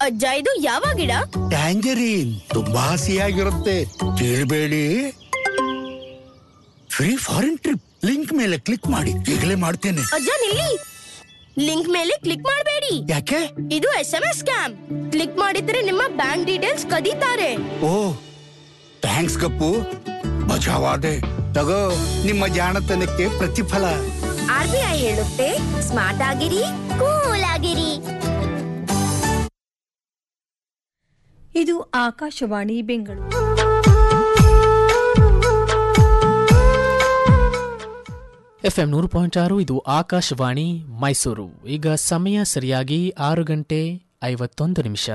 ಅಜ್ಜ ಇದು ಯಾವ ಗಿಡ ಟ್ಯಾಂಜರೀನ್ ತುಂಬಾ ಹಸಿಯಾಗಿರುತ್ತೆ ಕೇಳಬೇಡಿ ಫ್ರೀ ಫಾರಿನ್ ಟ್ರಿಪ್ ಲಿಂಕ್ ಮೇಲೆ ಕ್ಲಿಕ್ ಮಾಡಿ ಈಗಲೇ ಮಾಡ್ತೇನೆ ಅಜ್ಜ ನಿಲ್ಲಿ ಲಿಂಕ್ ಮೇಲೆ ಕ್ಲಿಕ್ ಮಾಡಬೇಡಿ ಯಾಕೆ ಇದು S M S scam click ಮಾಡಿದ್ರೆ ನಿಮ್ಮ ಬ್ಯಾಂಕ್ ಡೀಟೇಲ್ಸ್ ಕದೀತಾರೆ ಓ ಥ್ಯಾಂಕ್ಸ್ ಕಪ್ಪು ಮಜಾವಾದೆ ತಗೋ ನಿಮ್ಮ ಜಾಣತನಕ್ಕೆ ಪ್ರತಿಫಲ ಆರ್ ಬಿ ಐ ಹೇಳುತ್ತೆ ಸ್ಮಾರ್ಟ್ ಆಗಿರಿ ಕೂಲ್ ಆಗಿರಿ ಇದು ಆಕಾಶವಾಣಿ ಬೆಂಗಳೂರು ಎಫ್ ಎಂ ನೂರು ಪಾಯಿಂಟ್ ಆರು ಇದು ಆಕಾಶವಾಣಿ ಮೈಸೂರು ಈಗ ಸಮಯ ಸರಿಯಾಗಿ ಆರು ಗಂಟೆ ಐವತ್ತೊಂದು ನಿಮಿಷ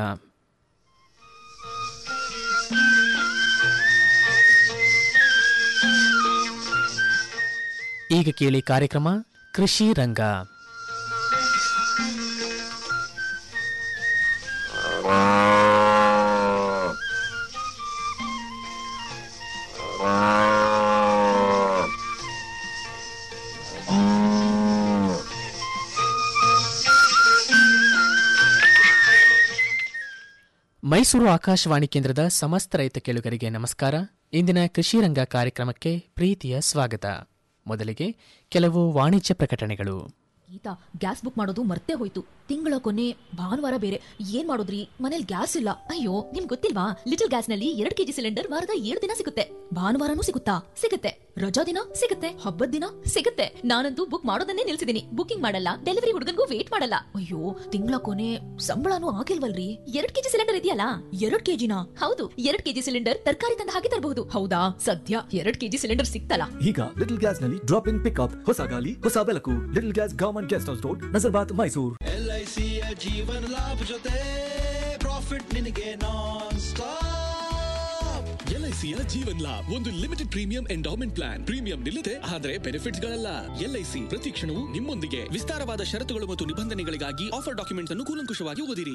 ಈಗ ಕೇಳಿ ಕಾರ್ಯಕ್ರಮ ಕೃಷಿ ರಂಗ ಮೈಸೂರು ಆಕಾಶವಾಣಿ ಕೇಂದ್ರದ ಸಮಸ್ತ ರೈತ ಕೇಳುಗರಿಗೆ ನಮಸ್ಕಾರ ಇಂದಿನ ಕೃಷಿ ರಂಗ ಕಾರ್ಯಕ್ರಮಕ್ಕೆ ಪ್ರೀತಿಯ ಸ್ವಾಗತ ಮೊದಲಿಗೆ ಕೆಲವು ವಾಣಿಜ್ಯ ಪ್ರಕಟಣೆಗಳು ಗೀತಾ ಗ್ಯಾಸ್ ಬುಕ್ ಮಾಡೋದು ಮರ್ತೇ ಹೋಯ್ತು ತಿಂಗಳ ಕೊನೆ ಭಾನುವಾರ ಬೇರೆ ಏನ್ ಮಾಡೋದ್ರಿ ಮನೇಲಿ ಗ್ಯಾಸ್ ಇಲ್ಲ ಅಯ್ಯೋ ನಿಮ್ ಗೊತ್ತಿಲ್ವಾ ಲಿಟಲ್ ಗ್ಯಾಸ್ ನಲ್ಲಿ ಎರಡ್ ಕೆಜಿ ಸಿಲಿಂಡರ್ ವಾರದ ಏಳು ದಿನ ಸಿಗುತ್ತೆ ಭಾನುವಾರನೂ ಸಿಗುತ್ತಾ ಸಿಗುತ್ತೆ ರಜಾ ದಿನ ಸಿಗುತ್ತೆ ಹಬ್ಬದ ದಿನ ಸಿಗುತ್ತೆ ನಾನಂತೂ ಬುಕ್ ಮಾಡೋದನ್ನೇ ನಿಲ್ಸಿದೀನಿ ಬುಕಿಂಗ್ ಮಾಡಲ್ಲ ಡೆಲಿವರಿ ಹುಡುಗನ್ಗೂ ವೇಟ್ ಮಾಡಲ್ಲ ಅಯ್ಯೋ ತಿಂಗಳ ಕೊನೆ ಸಂಬಳನೂ ಆಗಿಲ್ವಲ್ರಿ ಎರಡ್ ಕೆಜಿ ಸಿಲಿಂಡರ್ ಇದೆಯಲ್ಲ ಎರಡ್ ಕೆಜಿನ ಹೌದು ಎರಡ್ ಕೆಜಿ ಸಿಲಿಂಡರ್ ತರಕಾರಿ ತಂದ ಹಾಗೆ ತರಬಹುದು ಹೌದಾ ಸದ್ಯ ಎರಡ್ ಕೆಜಿ ಸಿಲಿಂಡರ್ ಸಿಕ್ತಲ್ಲ ಈಗ ಲಿಟಲ್ ಗ್ಯಾಸ್ ನಲ್ಲಿ ಡ್ರಾಪ್ ಇನ್ ಪಿಕ್ಅಪ್ ಹೊಸ ಗಾಲಿ ಹೊಸ ಬೆಳಕು little gas government guest house road Nazarbad Mysuru ಎಲ್ಐಸಿಯ ಜೀವನ ಲಾಭ ಜೊತೆ ಪ್ರಾಫಿಟ್ ನಿನಗೆ ನಾನ್ ಸ್ಟಾಪ್ ಎಲ್ಐಸಿಯ ಜೀವನ್ ಲಾಭ್ ಒಂದು limited premium endowment plan premium ನಿಲ್ಲದೆ ಆದರೆ ಬೆನಿಫಿಟ್ಸ್ ಗಳಲ್ಲ ಎಲ್ಐಸಿ ಪ್ರತಿ ಕ್ಷಣವೂ ನಿಮ್ಮೊಂದಿಗೆ ವಿಸ್ತಾರವಾದ ಷರತ್ತುಗಳು ಮತ್ತು ನಿಬಂಧನೆಗಳಿಗಾಗಿ ಆಫರ್ ಡಾಕ್ಯುಮೆಂಟ್ಸ್ ಅನ್ನು ಕೂಲಂಕುಷವಾಗಿ ಓದಿರಿ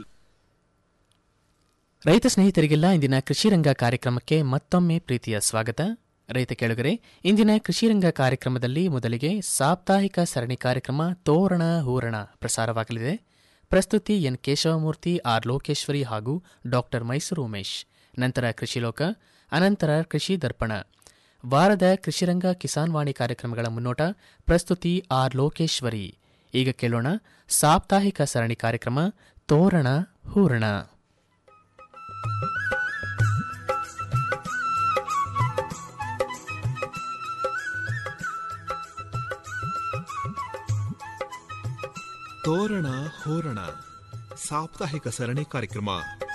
ರೈತ ಸ್ನೇಹಿತರಿಗೆಲ್ಲ ಇಂದಿನ ಕೃಷಿ ರಂಗ ಕಾರ್ಯಕ್ರಮಕ್ಕೆ ಮತ್ತೊಮ್ಮೆ ಪ್ರೀತಿಯ ಸ್ವಾಗತ ರೈತ ಕೇಳುಗರೆ ಇಂದಿನ ಕೃಷಿ ರಂಗ ಕಾರ್ಯಕ್ರಮದಲ್ಲಿ ಮೊದಲಿಗೆ ಸಾಪ್ತಾಹಿಕ ಸರಣಿ ಕಾರ್ಯಕ್ರಮ ತೋರಣ ಹೂರಣ ಪ್ರಸಾರವಾಗಲಿದೆ ಪ್ರಸ್ತುತಿ ಎನ್ ಕೇಶವಮೂರ್ತಿ ಆರ್ ಲೋಕೇಶ್ವರಿ ಹಾಗೂ ಡಾಕ್ಟರ್ ಮೈಸೂರು ಉಮೇಶ್ ನಂತರ ಕೃಷಿ ಲೋಕ ಅನಂತರ ಕೃಷಿ ದರ್ಪಣ ವಾರದ ಕೃಷಿರಂಗ ಕಿಸಾನ್ ವಾಣಿ ಕಾರ್ಯಕ್ರಮಗಳ ಮುನ್ನೋಟ ಪ್ರಸ್ತುತಿ ಆರ್ ಲೋಕೇಶ್ವರಿ ಈಗ ಕೇಳೋಣ ಸಾಪ್ತಾಹಿಕ ಸರಣಿ ಕಾರ್ಯಕ್ರಮ ತೋರಣ ಹೂರಣ ತೋರಣ ಹೋರಣ ಸಾಪ್ತಾಹಿಕ ಸರಣಿ ಕಾರ್ಯಕ್ರಮ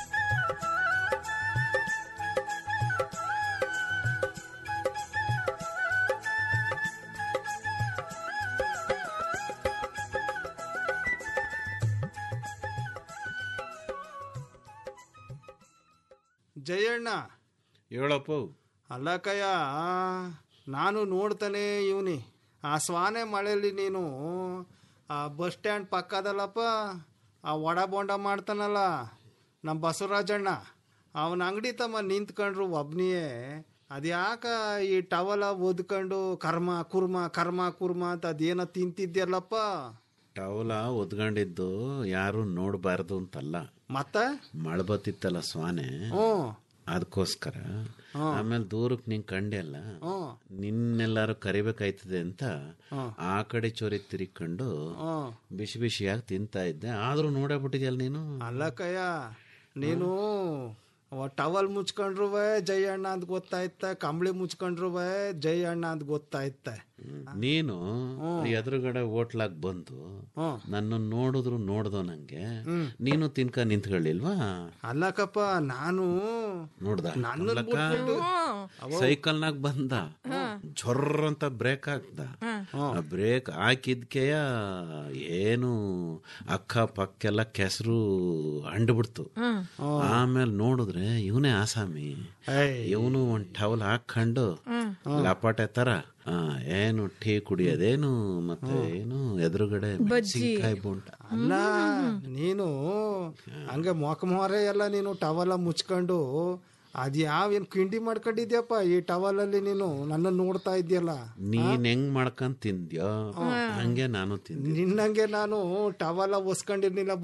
ಜಯಣ್ಣ ಹೇಳಪ್ಪ ಅಲ್ಲಕ್ಕಯ್ಯ ನಾನು ನೋಡ್ತಾನೆ ಇವನಿ ಆ ಸ್ವಾನೆ ಮಳೆಯಲ್ಲಿ ನೀನು ಆ ಬಸ್ ಸ್ಟ್ಯಾಂಡ್ ಪಕ್ಕದಲ್ಲಪ್ಪ ಆ ವಡ ಬೋಂಡ ಮಾಡ್ತಾನಲ್ಲ ನಮ್ಮ ಬಸವರಾಜಣ್ಣ ಅವನ ಅಂಗಡಿ ತಮ್ಮ ನಿಂತ್ಕೊಂಡ್ರು ಒಬ್ನಿಯೇ ಅದ್ಯಾಕ ಈ ಟವಲ ಒದ್ಕೊಂಡು ಕರ್ಮ ಕುರ್ಮ ಕರ್ಮ ಕುರ್ಮ ಅಂತ ಅದೇನೋ ತಿಂತಿದ್ಯಲ್ಲಪ್ಪ ಟವಲ ಒದ್ಕೊಂಡಿದ್ದು ಯಾರು ನೋಡಬಾರ್ದು ಅಂತಲ್ಲ ಮತ್ತ ಮಳೆ ಬತ್ತಿತ್ತಲ್ಲ ಸ್ವಾನೆ ಹ್ಞೂ ಅದಕ್ಕೋಸ್ಕರ ಆಮೇಲೆ ದೂರಕ್ಕೆ ನಿಂಗೆ ಕಂಡೆಲ್ಲ ಹ್ಞೂ ನಿನ್ನೆಲ್ಲಾರು ಕರಿಬೇಕಾಯ್ತದೆ ಅಂತ ಹ್ಮ್. ಆ ಕಡೆ ಚೋರಿ ತಿರ್ಕೊಂಡು ಹ್ಞೂ ಬಿಸಿ ಬಿಸಿಯಾಗಿ ತಿಂತಾ ಇದ್ದೆ ಆದ್ರೂ ನೋಡೇ ಬಿಟ್ಟಿದ್ಯಲ್ಲ ನೀನು ಅಲ್ಲಕ್ಕಯ್ಯ ನೀನು ಟವಲ್ ಮುಚ್ಕೊಂಡ್ರು ಜಯಣ್ಣ ಅಂತ ಗೊತ್ತಾಯ್ತ ಕಂಬಳಿ ಮುಚ್ಕೊಂಡ್ರು ಜಯಣ್ಣ ಅಂತ ಗೊತ್ತಾಯ್ತ ನೀನು ಎದುರುಗಡೆ ಹೋಟ್ಲಾಗ್ ಬಂದು ಹ್ಮ್. ನನ್ನ ನೋಡಿದ್ರು ನೋಡ್ದೋ ನಂಗೆ ನೀನು ತಿನ್ಕ ನಿಂತ್ಕೊಳ್ಳಿಲ್ವಾ ಅಲ್ಲಕ್ಕಪ್ಪ ನಾನು ನೋಡ್ದ ನನ್ನನ್ ಬಿಟ್ಬಿಟ್ಟು ಸೈಕಲ್ನಾಗ ಬಂದ ಜೊರ್ರ ಅಂತ ಬ್ರೇಕ್ ಹಾಕ್ದ ಆ ಬ್ರೇಕ್ ಹಾಕಿದ್ಕೆಯ ಏನು ಅಕ್ಕ ಪಕ್ಕೆಲ್ಲ ಕೆಸರು ಅಂಡ್ಬಿಡ್ತು ಆಮೇಲೆ ನೋಡಿದ್ರೆ ಇವನೇ ಆಸಾಮಿ ಏಯ್. ಇವನು ಒಂದ್ ಟವಲ್ ಹಾಕೊಂಡು ಲಪಾಟೆ ತರ ಆ, ಏನು ಟೀ ಕುಡಿಯೋದೇನು ಮತ್ತೆ ಏನು ಎದುರುಗಡೆ ಮೆಣಸಿನ್ಕಾಯಿ ಬುಂಟ ಅಲ್ಲ ನೀನು ಹಂಗೆ ಮೊಕ ಮೊರೆ ಎಲ್ಲ ನೀನು ಟವಲ ಮುಚ್ಕೊಂಡು ಅದ್ ಯಾವ ಏನ್ ಕಿಂಡಿ ಮಾಡ್ಕೊಂಡಿದ್ಯಪ್ಪ ಈ ಟವಲಲ್ಲಿ ನೀನು ನನ್ನ ನೋಡ್ತಾ ಇದ್ಯಲ್ಲ ನೀನ್ ಹೆಂಗ್ ಮಾಡ್ಕೊಂಡ್ ತಿಂದ್ಯೋ ಹಂಗೆ ನಾನು ತಿಂದೆ ನಿನ್ನಂಗೆ ನಾನು ಟವಲ ಒಸ್ಕೊಂಡಿರ್ಲಿಲ್ಲ ಬಿಡು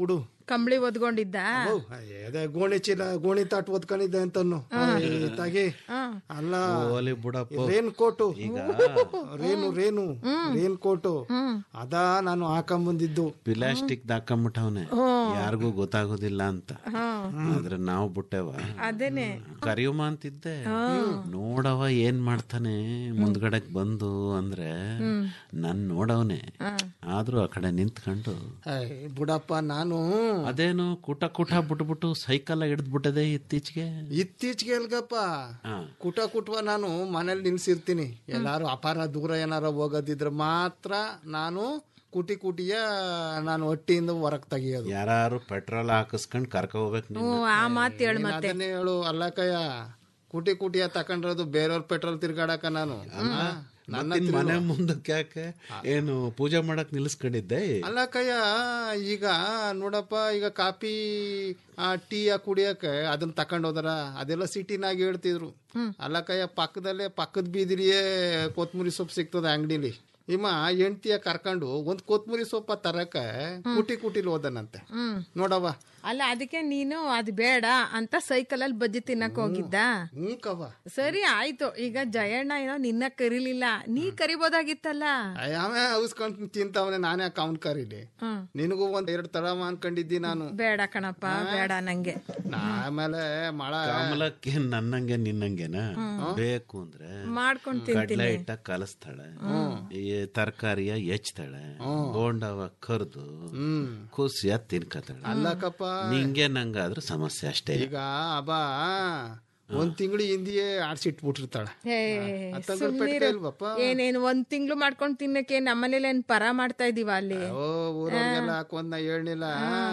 ಕಂಬಳಿ ಒದ್ಕೊಂಡಿದ್ದ ಅದೇ ಗೋಣಿ ಚೀಲ ಗೋಣಿ ತಾಟ್ ಓದ್ಕೊಂಡಿದ್ದೆ ಅಂತನು ತಾಗಿ ಅಲ್ಲ ಓಲಿ ಬಿಡಪ್ಪ ರೇನ್ ಕೋಟು ಈಗ ರೇನು ರೇನು ರೇನ್ ಕೋಟು ಅದಾ ನಾನು ಹಾಕೊಂಬಂದಿದ್ದು ಪ್ಲಾಸ್ಟಿಕ್ ಹಾಕೊಂಬಿಟ್ಟವನೆ ಯಾರಿಗೂ ಗೊತ್ತಾಗೋದಿಲ್ಲ ಅಂತ ಆದ್ರೆ ನಾವು ಬಿಟ್ಟೆವ ಅದೇನೆ ಕರಿಯುಮ ಅಂತಿದ್ದೆ ನೋಡವ ಏನ್ ಮಾಡ್ತಾನೆ ಮುಂದ್ಗಡೆಗ್ ಬಂದು ಅಂದ್ರೆ ನನ್ ನೋಡವನೆ ಆದ್ರೂ ಆ ಕಡೆ ನಿಂತ್ಕೊಂಡು ಏಯ್, ಬುಡಪ್ಪ ನಾನು ಅದೇನು ಕೂಟ ಕೂಟ ಬಿಟ್ಬಿಟ್ಟು ಸೈಕಲ್ ಹಿಡಿದ್ಬಿಟ್ಟದೆ ಇತ್ತೀಚೆಗೆ ಇತ್ತೀಚೆಗೆ ಎಲ್ಗಪ್ಪ ಹಾ. ಕುಟ ಕುಟ್ವ ನಾನು ಮನೇಲಿ ನಿಲ್ಸಿರ್ತೀನಿ ಎಲ್ಲಾರು ಅಪಾರ ದೂರ ಏನಾರ ಹೋಗೋದಿದ್ರೆ ಮಾತ್ರ ನಾನು ಕುಟಿ ಕುಟಿಯ ನಾನು ಹೊಟ್ಟಿಯಿಂದ ಹೊರಗ್ ತೆಗಿಯೋದು ಯಾರು ಪೆಟ್ರೋಲ್ ಹಾಕಿಸ್ಕೊಂಡ್ ಕರ್ಕ ಹೋಗ್ಬೇಕು ನೀನು ಹ್ಞೂ ಆ ಮಾತು ಹೇಳು ನೀನ್ ಮತ್ತೆ ಅದನ್ನೇ ಹೇಳು ಅಲ್ಲಕ್ಕಯ್ಯ ಕುಟಿ ಕುಟಿಯ ತಕೊಂಡ್ರದು ಬೇರೆಯವ್ರ ಪೆಟ್ರೋಲ್ ತಿರ್ಗಾಡಕ ನಾನು ನನ್ನ ಮತ್ತಿನ್ ಮನೆ ಮುಂದಕ್ಕೆ ಯಾಕೆ ಏನು ಪೂಜೆ ಮಾಡಕ್ ನಿಲ್ಲಿಸ್ಕೊಂಡಿದ್ದೆ ಅಲ್ಲಕ್ಕಯ್ಯ ಈಗ ನೋಡಪ್ಪ ಈಗ ಕಾಫಿ ಆ ಟೀ ಕುಡಿಯಕ್ಕೆ ಅದನ್ನ ತಕೊಂಡ್ ಹೋದರ ಅದೆಲ್ಲ ಸಿಟಿನಾಗ ಹೇಳ್ತಿದ್ರು ಅಲ್ಲಕ್ಕಯ್ಯ ಪಕ್ಕದಲ್ಲೇ ಪಕ್ಕದ ಬೀದಿರಿಯೇ ಕೊತ್ಮುರಿ ಸೊಪ್ಪು ಸಿಗ್ತದೆ ಅಂಗಡಿಲಿ ಇಮ್ಮ ಹೆಂಡ್ತಿಯ ಕರ್ಕೊಂಡು ಒಂದ್ ಕೊತ್ಮುರಿ ಸೊಪ್ಪ ತರಕ ಕುಟಿ ಕುಟಿಲಿ ಹೋದನಂತೆ ಹ್ಮ್ ನೋಡವ್ವ ಅಲ್ಲ ಅದಕ್ಕೆ ನೀನು ಅದು ಬೇಡ ಅಂತ ಸೈಕಲಲ್ಲಿ ಬಜ್ಜಿ ತಿನ್ನಕ್ ಹೋಗಿದ್ದ ಹ್ಞೂ ಕವ್ವ ಸರಿ ಆಯ್ತು ಈಗ ಜಯಣ್ಣ ಏನೋ ನಿನ್ನ ಕರೀಲಿಲ್ಲ ನೀ ಕರಿಬೋದಾಗಿತ್ತಲ್ಲ ಆಮೇಲೆ ಅವಸ್ಕೊಂಡ್ ತಿಂತವನೆ ನಾನೇ ಯಾಕೆ ಅವ್ನ್ ಕರೀಲಿ ಹ್ಮ್ ನಿನಗೂ ಒಂದ್ ಎರಡ್ ತರ ಅನ್ಕೊಂಡಿದ್ದಿ ನಾನು ಬೇಡ ಕಣಪ್ಪ ಬೇಡ ನಂಗೆ ಆಮೇಲೆ ಮಳ ಕಮಲಕ್ಕೆ ನನ್ನಂಗೆ ನಿನ್ನಂಗೆನ ಬೇಕು ಅಂದ್ರೆ ಮಾಡ್ಕೊಂಡ್ ಕಡ್ಲೆ ತಿಂತೀನಿ ಹಿಟ್ಟ ಕಲಸ್ತಾಳೆ ಈ ತರಕಾರಿಯ ಹೆಚ್ಚತಾಳೆ ಬೋಂಡವ ಕರ್ದು ಕುಸಿಯ ತಿನ್ಕತಾಳೆ ಅಲ್ಲಕ್ಕಪ್ಪ ನಿಂಗೆ ನಂಗಾದ್ರೂ ಸಮಸ್ಯೆ ಅಷ್ಟೇ ಈಗ ಅಬಾ ಒಂದ್ ತಿಂಗಳು ಹಿಂದಿಯೇ ಆಡ್ಸಿಟ್ಬಿಟ್ಟಿರ್ತಾಳೆ ಹೇ, ಅತ್ತಂದ್ರೆ ಸುಮ್ನಿರು. ಪೆಟ್ಕೆ ಇಲ್ವಪ್ಪ ಏನೇನು ಒಂದ್ ತಿಂಗಳು ಮಾಡ್ಕೊಂಡ್ ತಿನ್ನಕ್ಕೆ ನಮ್ಮನೇಲಿ ಏನ್ ಪರ ಮಾಡ್ತಾ ಇದೀವ ಅಲ್ಲಿ ಓ ಊರವ್ರಿಗೆಲ್ಲ ಹಾಕೊಂಡ್ನ ಹೇಳ್ನಿಲ್ಲ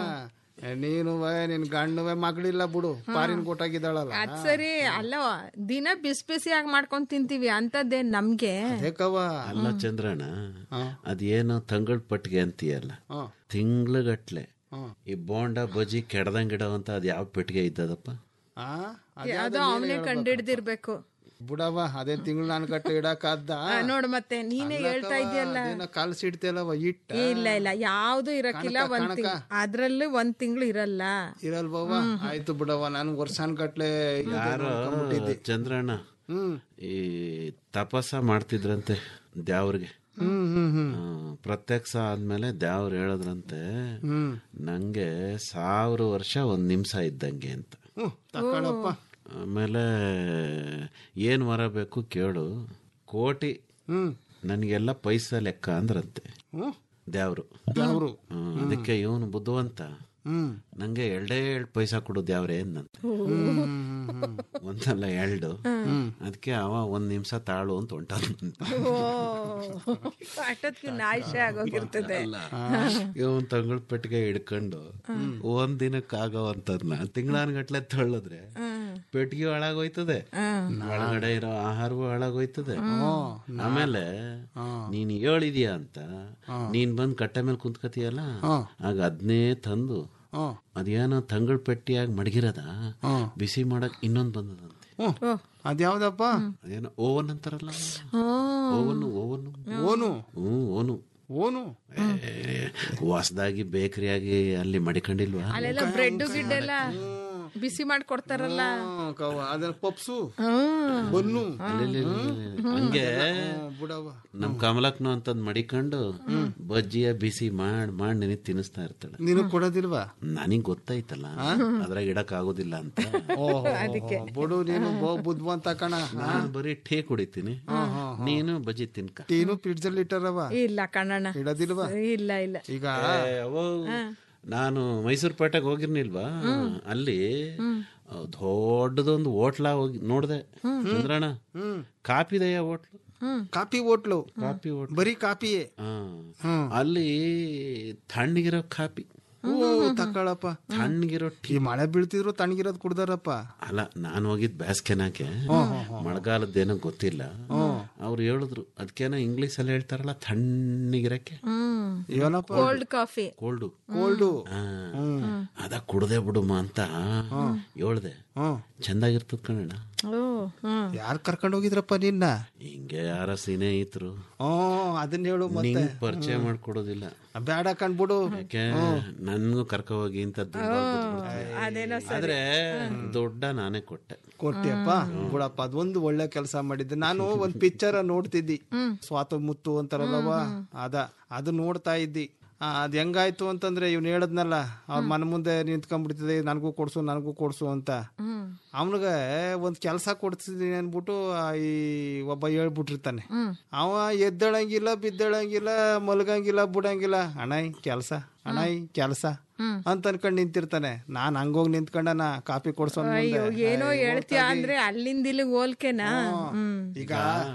ನೀನುವೆ ನಿನ್ ಗಂಡುವೆ ಮಗಳಿಲ್ಲ ಬಿಡು ಪಾರಿನ ಕೊಟ್ಟಾಗಿದ್ದಾಳಲ್ಲ ಅದ್ ಸರಿ ಅಲ್ಲ ದಿನ ಬಿಸಿ ಬಿಸಿಯಾಗಿ ಮಾಡ್ಕೊಂಡ್ ತಿಂತೀವಿ ಅಂತದ್ದೇನ್ ನಮ್ಗೆ ಬೇಕವ್ವ ಅಲ್ಲ ಚಂದ್ರಣ್ಣ ಅದೇನೋ ತಂಗಳ ಪಟ್ಟಿಗೆ ಅಂತೀಯಲ್ಲ ಹ್ಮ್. ತಿಂಗ್ಳುಗಟ್ಲೆ ಹ್ಮ್. ಈ ಬೋಂಡ ಬಜ್ಜಿ ಕೆಡ್ದಂಗಿಡವಂತ ಅದ್ ಯಾವ ಪೆಟ್ಟಿಗೆ ಇದ್ದದಪ್ಪ ಆ ಅದು ಅವನೇ ಕಂಡಿಡ್ದಿರ್ಬೇಕು ಬಿಡವ್ವ ಅದೇ ತಿಂಗಳು ನಾನು ಗಟ್ಟ ಇಡಕಾದ್ದ ಆ, ನೋಡು ಮತ್ತೆ ನೀನೇ ಹೇಳ್ತಾ ಇದೆಯಲ್ಲ ಅದೇನೋ ಕಲ್ಸಿಡ್ತಿಯಲ್ಲವ ಇಟ್ಟ ಇಲ್ಲ ಇಲ್ಲ ಯಾವ್ದು ಇರಕ್ಕಿಲ್ಲ ಕಣಕ, ಒಂದ್ ತಿಂಗ್ ಅದ್ರಲ್ಲೂ ಒಂದ್ ತಿಂಗಳು ಇರಲ್ಲ ಇರಲ್ವವ್ವ ಆಯ್ತು ಬಿಡವ್ವ ನಾನು ವರ್ಷಾನ್ ಗಟ್ಲೆ ಯಾರೋ ಚಂದ್ರಣ್ಣ ಹ್ಮ್ ಈ ತಪಸ್ಸ ಮಾಡ್ತಿದ್ರಂತೆ ದ್ಯಾವ್ರಿಗೆ ಹ್ಮ್ ಹ್ಮ್ ಹ್ಮ್ ಆ, ಪ್ರತ್ಯಕ್ಷ ಆದ್ಮೇಲೆ ದ್ಯಾವ್ರು ಹೇಳದ್ರಂತೆ ಹ್ಮ್ ನಂಗೆ ಸಾವಿರ ವರ್ಷ ಒಂದ್ ನಿಮಿಷ ಇದ್ದಂಗೆ ಅಂತ ಹ್ಮ್ ತಕೊಳಪ್ಪ ಆಮೇಲೆ ಏನ್ ವರ ಬೇಕು ಕೇಳು ಕೋಟಿ ಹ್ಮ್ ನನಗೆಲ್ಲ ಪೈಸಾ ಲೆಕ್ಕ ಅಂದ್ರಂತೆ ಹ್ಮ್ ದ್ಯಾವ್ರು ದ್ಯಾವ್ರು ಹ್ಮ್, ಅದಕ್ಕೆ ಇವನು ಬುದ್ಧಿವಂತ ಹ್ಮ್ ನಂಗೆ ಎರಡೇ ಎರಡು ಪೈಸಾ ಕೊಡು ದ್ಯಾವ್ರೆ ಅಂದಂತೆ ಒಂದಲ್ಲ ಎರಡು ಅದಕ್ಕೆ ಅವ ಒಂದ್ ನಿಮಿಷ ತಾಳು ಅಂತ ಹೊಂಟ ಓ ಅಷ್ಟೊತ್ತಿಗೆ ನಾಯಿಷೆ ಆಗೋಗಿರ್ತದೆ ಇವನ್ ತಂಗಳ ಪೆಟ್ಟಿಗೆ ಹಿಡ್ಕೊಂಡು ಒಂದ್ ದಿನಕ್ಕೆ ಆಗವಂತದ್ನ ತಿಂಗಳಾನ್ಗಟ್ಲೆ ತಳ್ಳದ್ರೆ ಪೆಟ್ಟಿಗೆ ಹಾಳಾಗೋಯ್ತದೆ ಒಳಗಡೆ ಇರೋ ಆಹಾರವೂ ಹಾಳಾಗೋಯ್ತದೆ ಆಮೇಲೆ ನೀನ್ ಹೇಳಿದ್ಯಾ ಅಂತ ನೀನ್ ಬಂದ್ ಕಟ್ಟೆ ಮೇಲೆ ಕುಂತ್ಕತಿಯಲ್ಲ ಆಗ ಅದ್ನೇ ತಂದು ಹ್ಮ್ ಅದೇನೋ ತಂಗಳ ಪೆಟ್ಟಿಯಾಗಿ ಮಡಗಿರದ ಹ್ಮ್. ಬಿಸಿ ಮಾಡಕ್ ಇನ್ನೊಂದ್ ಬಂದದಂತೆ ಹ್ಮ್ ಅದ್ಯಾವ್ದಪ್ಪ ಅದೇನೋ ಓವನ್ ಅಂತಾರಲ್ಲ ಓವನ್ ಓವನ್ ಓನು ಹ್ಮ್ ಓನು ಓನು ಹೊಸದಾಗಿ ಬೇಕರಿಯಾಗಿ ಅಲ್ಲಿ ಮಡಿಕೊಂಡಿಲ್ವಾ ಅಲ್ಲೆಲ್ಲ ಬ್ರೆಡ್ ಗಿಡ್ಡೆಲ್ಲ ಬಿಸಿ ಮಾಡ್ಕೊಡ್ತಾರಲ್ಲ ಹ್ಮ್, ಕವ್ವ ಅದ್ರ ಪಪ್ಸು ಹ್ಮ್ ಬನ್ನು ಹಂಗೆ ಬಿಡವ್ವ ನಮ್ ಕಮಲಕ್ನು ಅಂತದ್ ಮಡಿಕೊಂಡು ಬಜ್ಜಿಯ ಬಿಸಿ ಮಾಡ್ ಮಾಡ್ ನಿನಗ್ ತಿನ್ನಿಸ್ತಾ ಇರ್ತಾಳೆ ನಿನಗ್ ಕೊಡೋದಿಲ್ವಾ ನನಗ್ ಗೊತ್ತಾಯ್ತಲ್ಲ ಅದ್ರಾಗ ಇಡಕ್ ಆಗೋದಿಲ್ಲ ಅಂತ ಓಹೋ ಬಿಡು ನೀನು ಬಹು ಬುದ್ಧಿವಂತ ಕಣ ನಾನು ಬರೀ ಟೀ ಕುಡಿತೀನಿ ನೀನು ಬಜ್ಜಿ ತಿನ್ಕ ಟೀನು ಪಿಡ್ಜಲ್ ಇಟ್ಟಾರವ ಇಲ್ಲ ಕಣ್ಣಣ್ಣ ಇಡೋದಿಲ್ವಾ ಇಲ್ಲ ಇಲ್ಲ ಈಗ ಏ, ಅವ್ವ, ನಾನು ಮೈಸೂರು ಪೇಟೆಗೆ ಹೋಗಿರ್ನಿಲ್ವಾ ಅಲ್ಲಿ ದೊಡ್ಡದೊಂದು ಹೋಟ್ಲ ಹೋಗಿ ನೋಡ್ದೆ ಚಂದ್ರಣ್ಣ ಕಾಪಿದೆಯ ಹೋಟ್ಲು ಕಾಪಿ ಹೋಟ್ಲು ಕಾಪಿ ಹೋಟ್ಲು ಬರೀ ಕಾಪಿಯೇ ಹಾ. ಅಲ್ಲಿ ತಣ್ಣಗಿರೋ ಕಾಪಿ ಓ ತಕ್ಕಳಪ್ಪ ತಣ್ಣಗಿರೋ ಟೀ ಈ ಮಳೆ ಬೀಳ್ತಿದ್ರು ತಣ್ಣಗಿರೋದ್ ಕುಡ್ದಾರಪ್ಪ ಅಲ್ಲ ನಾನು ಹೋಗಿದ್ ಬೇಸ್ಗೆನಾಕೆ ಮಳೆಗಾಲದ್ದೇನೋ ಗೊತ್ತಿಲ್ಲ ಅವ್ರು ಹೇಳಿದ್ರು ಅದಕ್ಕೇನೋ ಇಂಗ್ಲಿಷ್ ಅಲ್ಲಿ ಹೇಳ್ತಾರಲ್ಲ ತಣ್ಣಗಿರಕ್ಕೆ ಹ್ಮ್ ಏನಪ್ಪ ಕೋಲ್ಡ್ ಕಾಫಿ ಕೋಲ್ಡು ಕೋಲ್ಡು ಅದ ಕುಡ್ದೆ ಬಿಡುಮ ಅಂತ ಹೇಳ್ದೆ ಚಂದಾಗಿರ್ತದ ಕಣಣ್ಣ ಓ ಹ್ಮ್ ಯಾರು ಕರ್ಕೊಂಡು ಹೋಗಿದ್ರಪ್ಪ ನಿನ್ನ ಹಿಂಗೆ ಯಾರ ಸ್ನೇಹಿತರು ಹ್ಮ್ ಅದನ್ನ ಹೇಳು ಮತ್ತೆ ನಿಂಗ್ ಪರಿಚಯ ಮಾಡ್ಕೊಡೋದಿಲ್ಲ ಬೇಡ ಕಂಡ್ಬಿಡು ಯಾಕೆ ನನ್ಗೂ ಕರ್ಕ ಹೋಗಿ ಅಂತ ದುಡ್ಡು ಕೊಟ್ಬಿಡ್ತಾರೆ. ಅದೇನೋ ಆದ್ರೆ ದೊಡ್ಡ ನಾನೇ ಕೊಟ್ಟೆ ಕೊಟ್ಟಿಯಪ್ಪ ಬಿಡಪ್ಪ ಅದೊಂದು ಒಳ್ಳೆ ಕೆಲಸ ಮಾಡಿದ್ದೆ ನಾನು ಒಂದ್ ಪಿಕ್ಚರ್ ನೋಡ್ತಿದ್ದಿ ಸ್ವಾತ ಮುತ್ತು ಅಂತಾರಲ್ಲವ ಅದ ಅದು ನೋಡ್ತಾ ಇದ್ದಿ ಆ, ಅದ್ ಹೆಂಗಾಯ್ತು ಅಂತಂದ್ರೆ ಇವ್ನು ಹೇಳದ್ನಲ್ಲ ಅವ್ರ ಮನ ಮುಂದೆ ನಿಂತ್ಕೊಂಡ್ಬಿಡ್ತಿದೆ ನನಗೂ ಕೊಡ್ಸು ನನಗೂ ಕೊಡ್ಸು ಅಂತ ಅವನಿಗೆ ಒಂದ್ ಕೆಲಸ ಕೊಡ್ತಿದ್ದೀನಿ ಅನ್ಬಿಟ್ಟು ಆ ಈ ಒಬ್ಬ ಹೇಳ್ಬಿಟ್ಟಿರ್ತಾನೆ ಅವ ಎದ್ದೇಳಂಗಿಲ್ಲ ಬಿದ್ದೇಳಂಗಿಲ್ಲ ಮಲ್ಗಂಗಿಲ್ಲ ಬಿಡಂಗಿಲ್ಲ ಅಣ್ಣಯ್ ಕೆಲಸ ಅಣ್ಣಯ್ ಕೆಲಸ ಅಂತ ಅನ್ಕೊಂಡ್ ನಿಂತಿರ್ತಾನೆ ನಾನ್ ಹಂಗೋಗಿ ನಿಂತ್ಕೊಂಡನ ಕಾಪಿ ಕೊಡ್ಸೋ ಅಯ್ಯೋ ಏನೋ ಹೇಳ್ತೀಯ ಅಂದ್ರೆ ಅಲ್ಲಿಂದ ಇಲ್ಲಿಗೆ ಹೋಲ್ಕೆನಾ ಹ್ಮ್ ಈಗ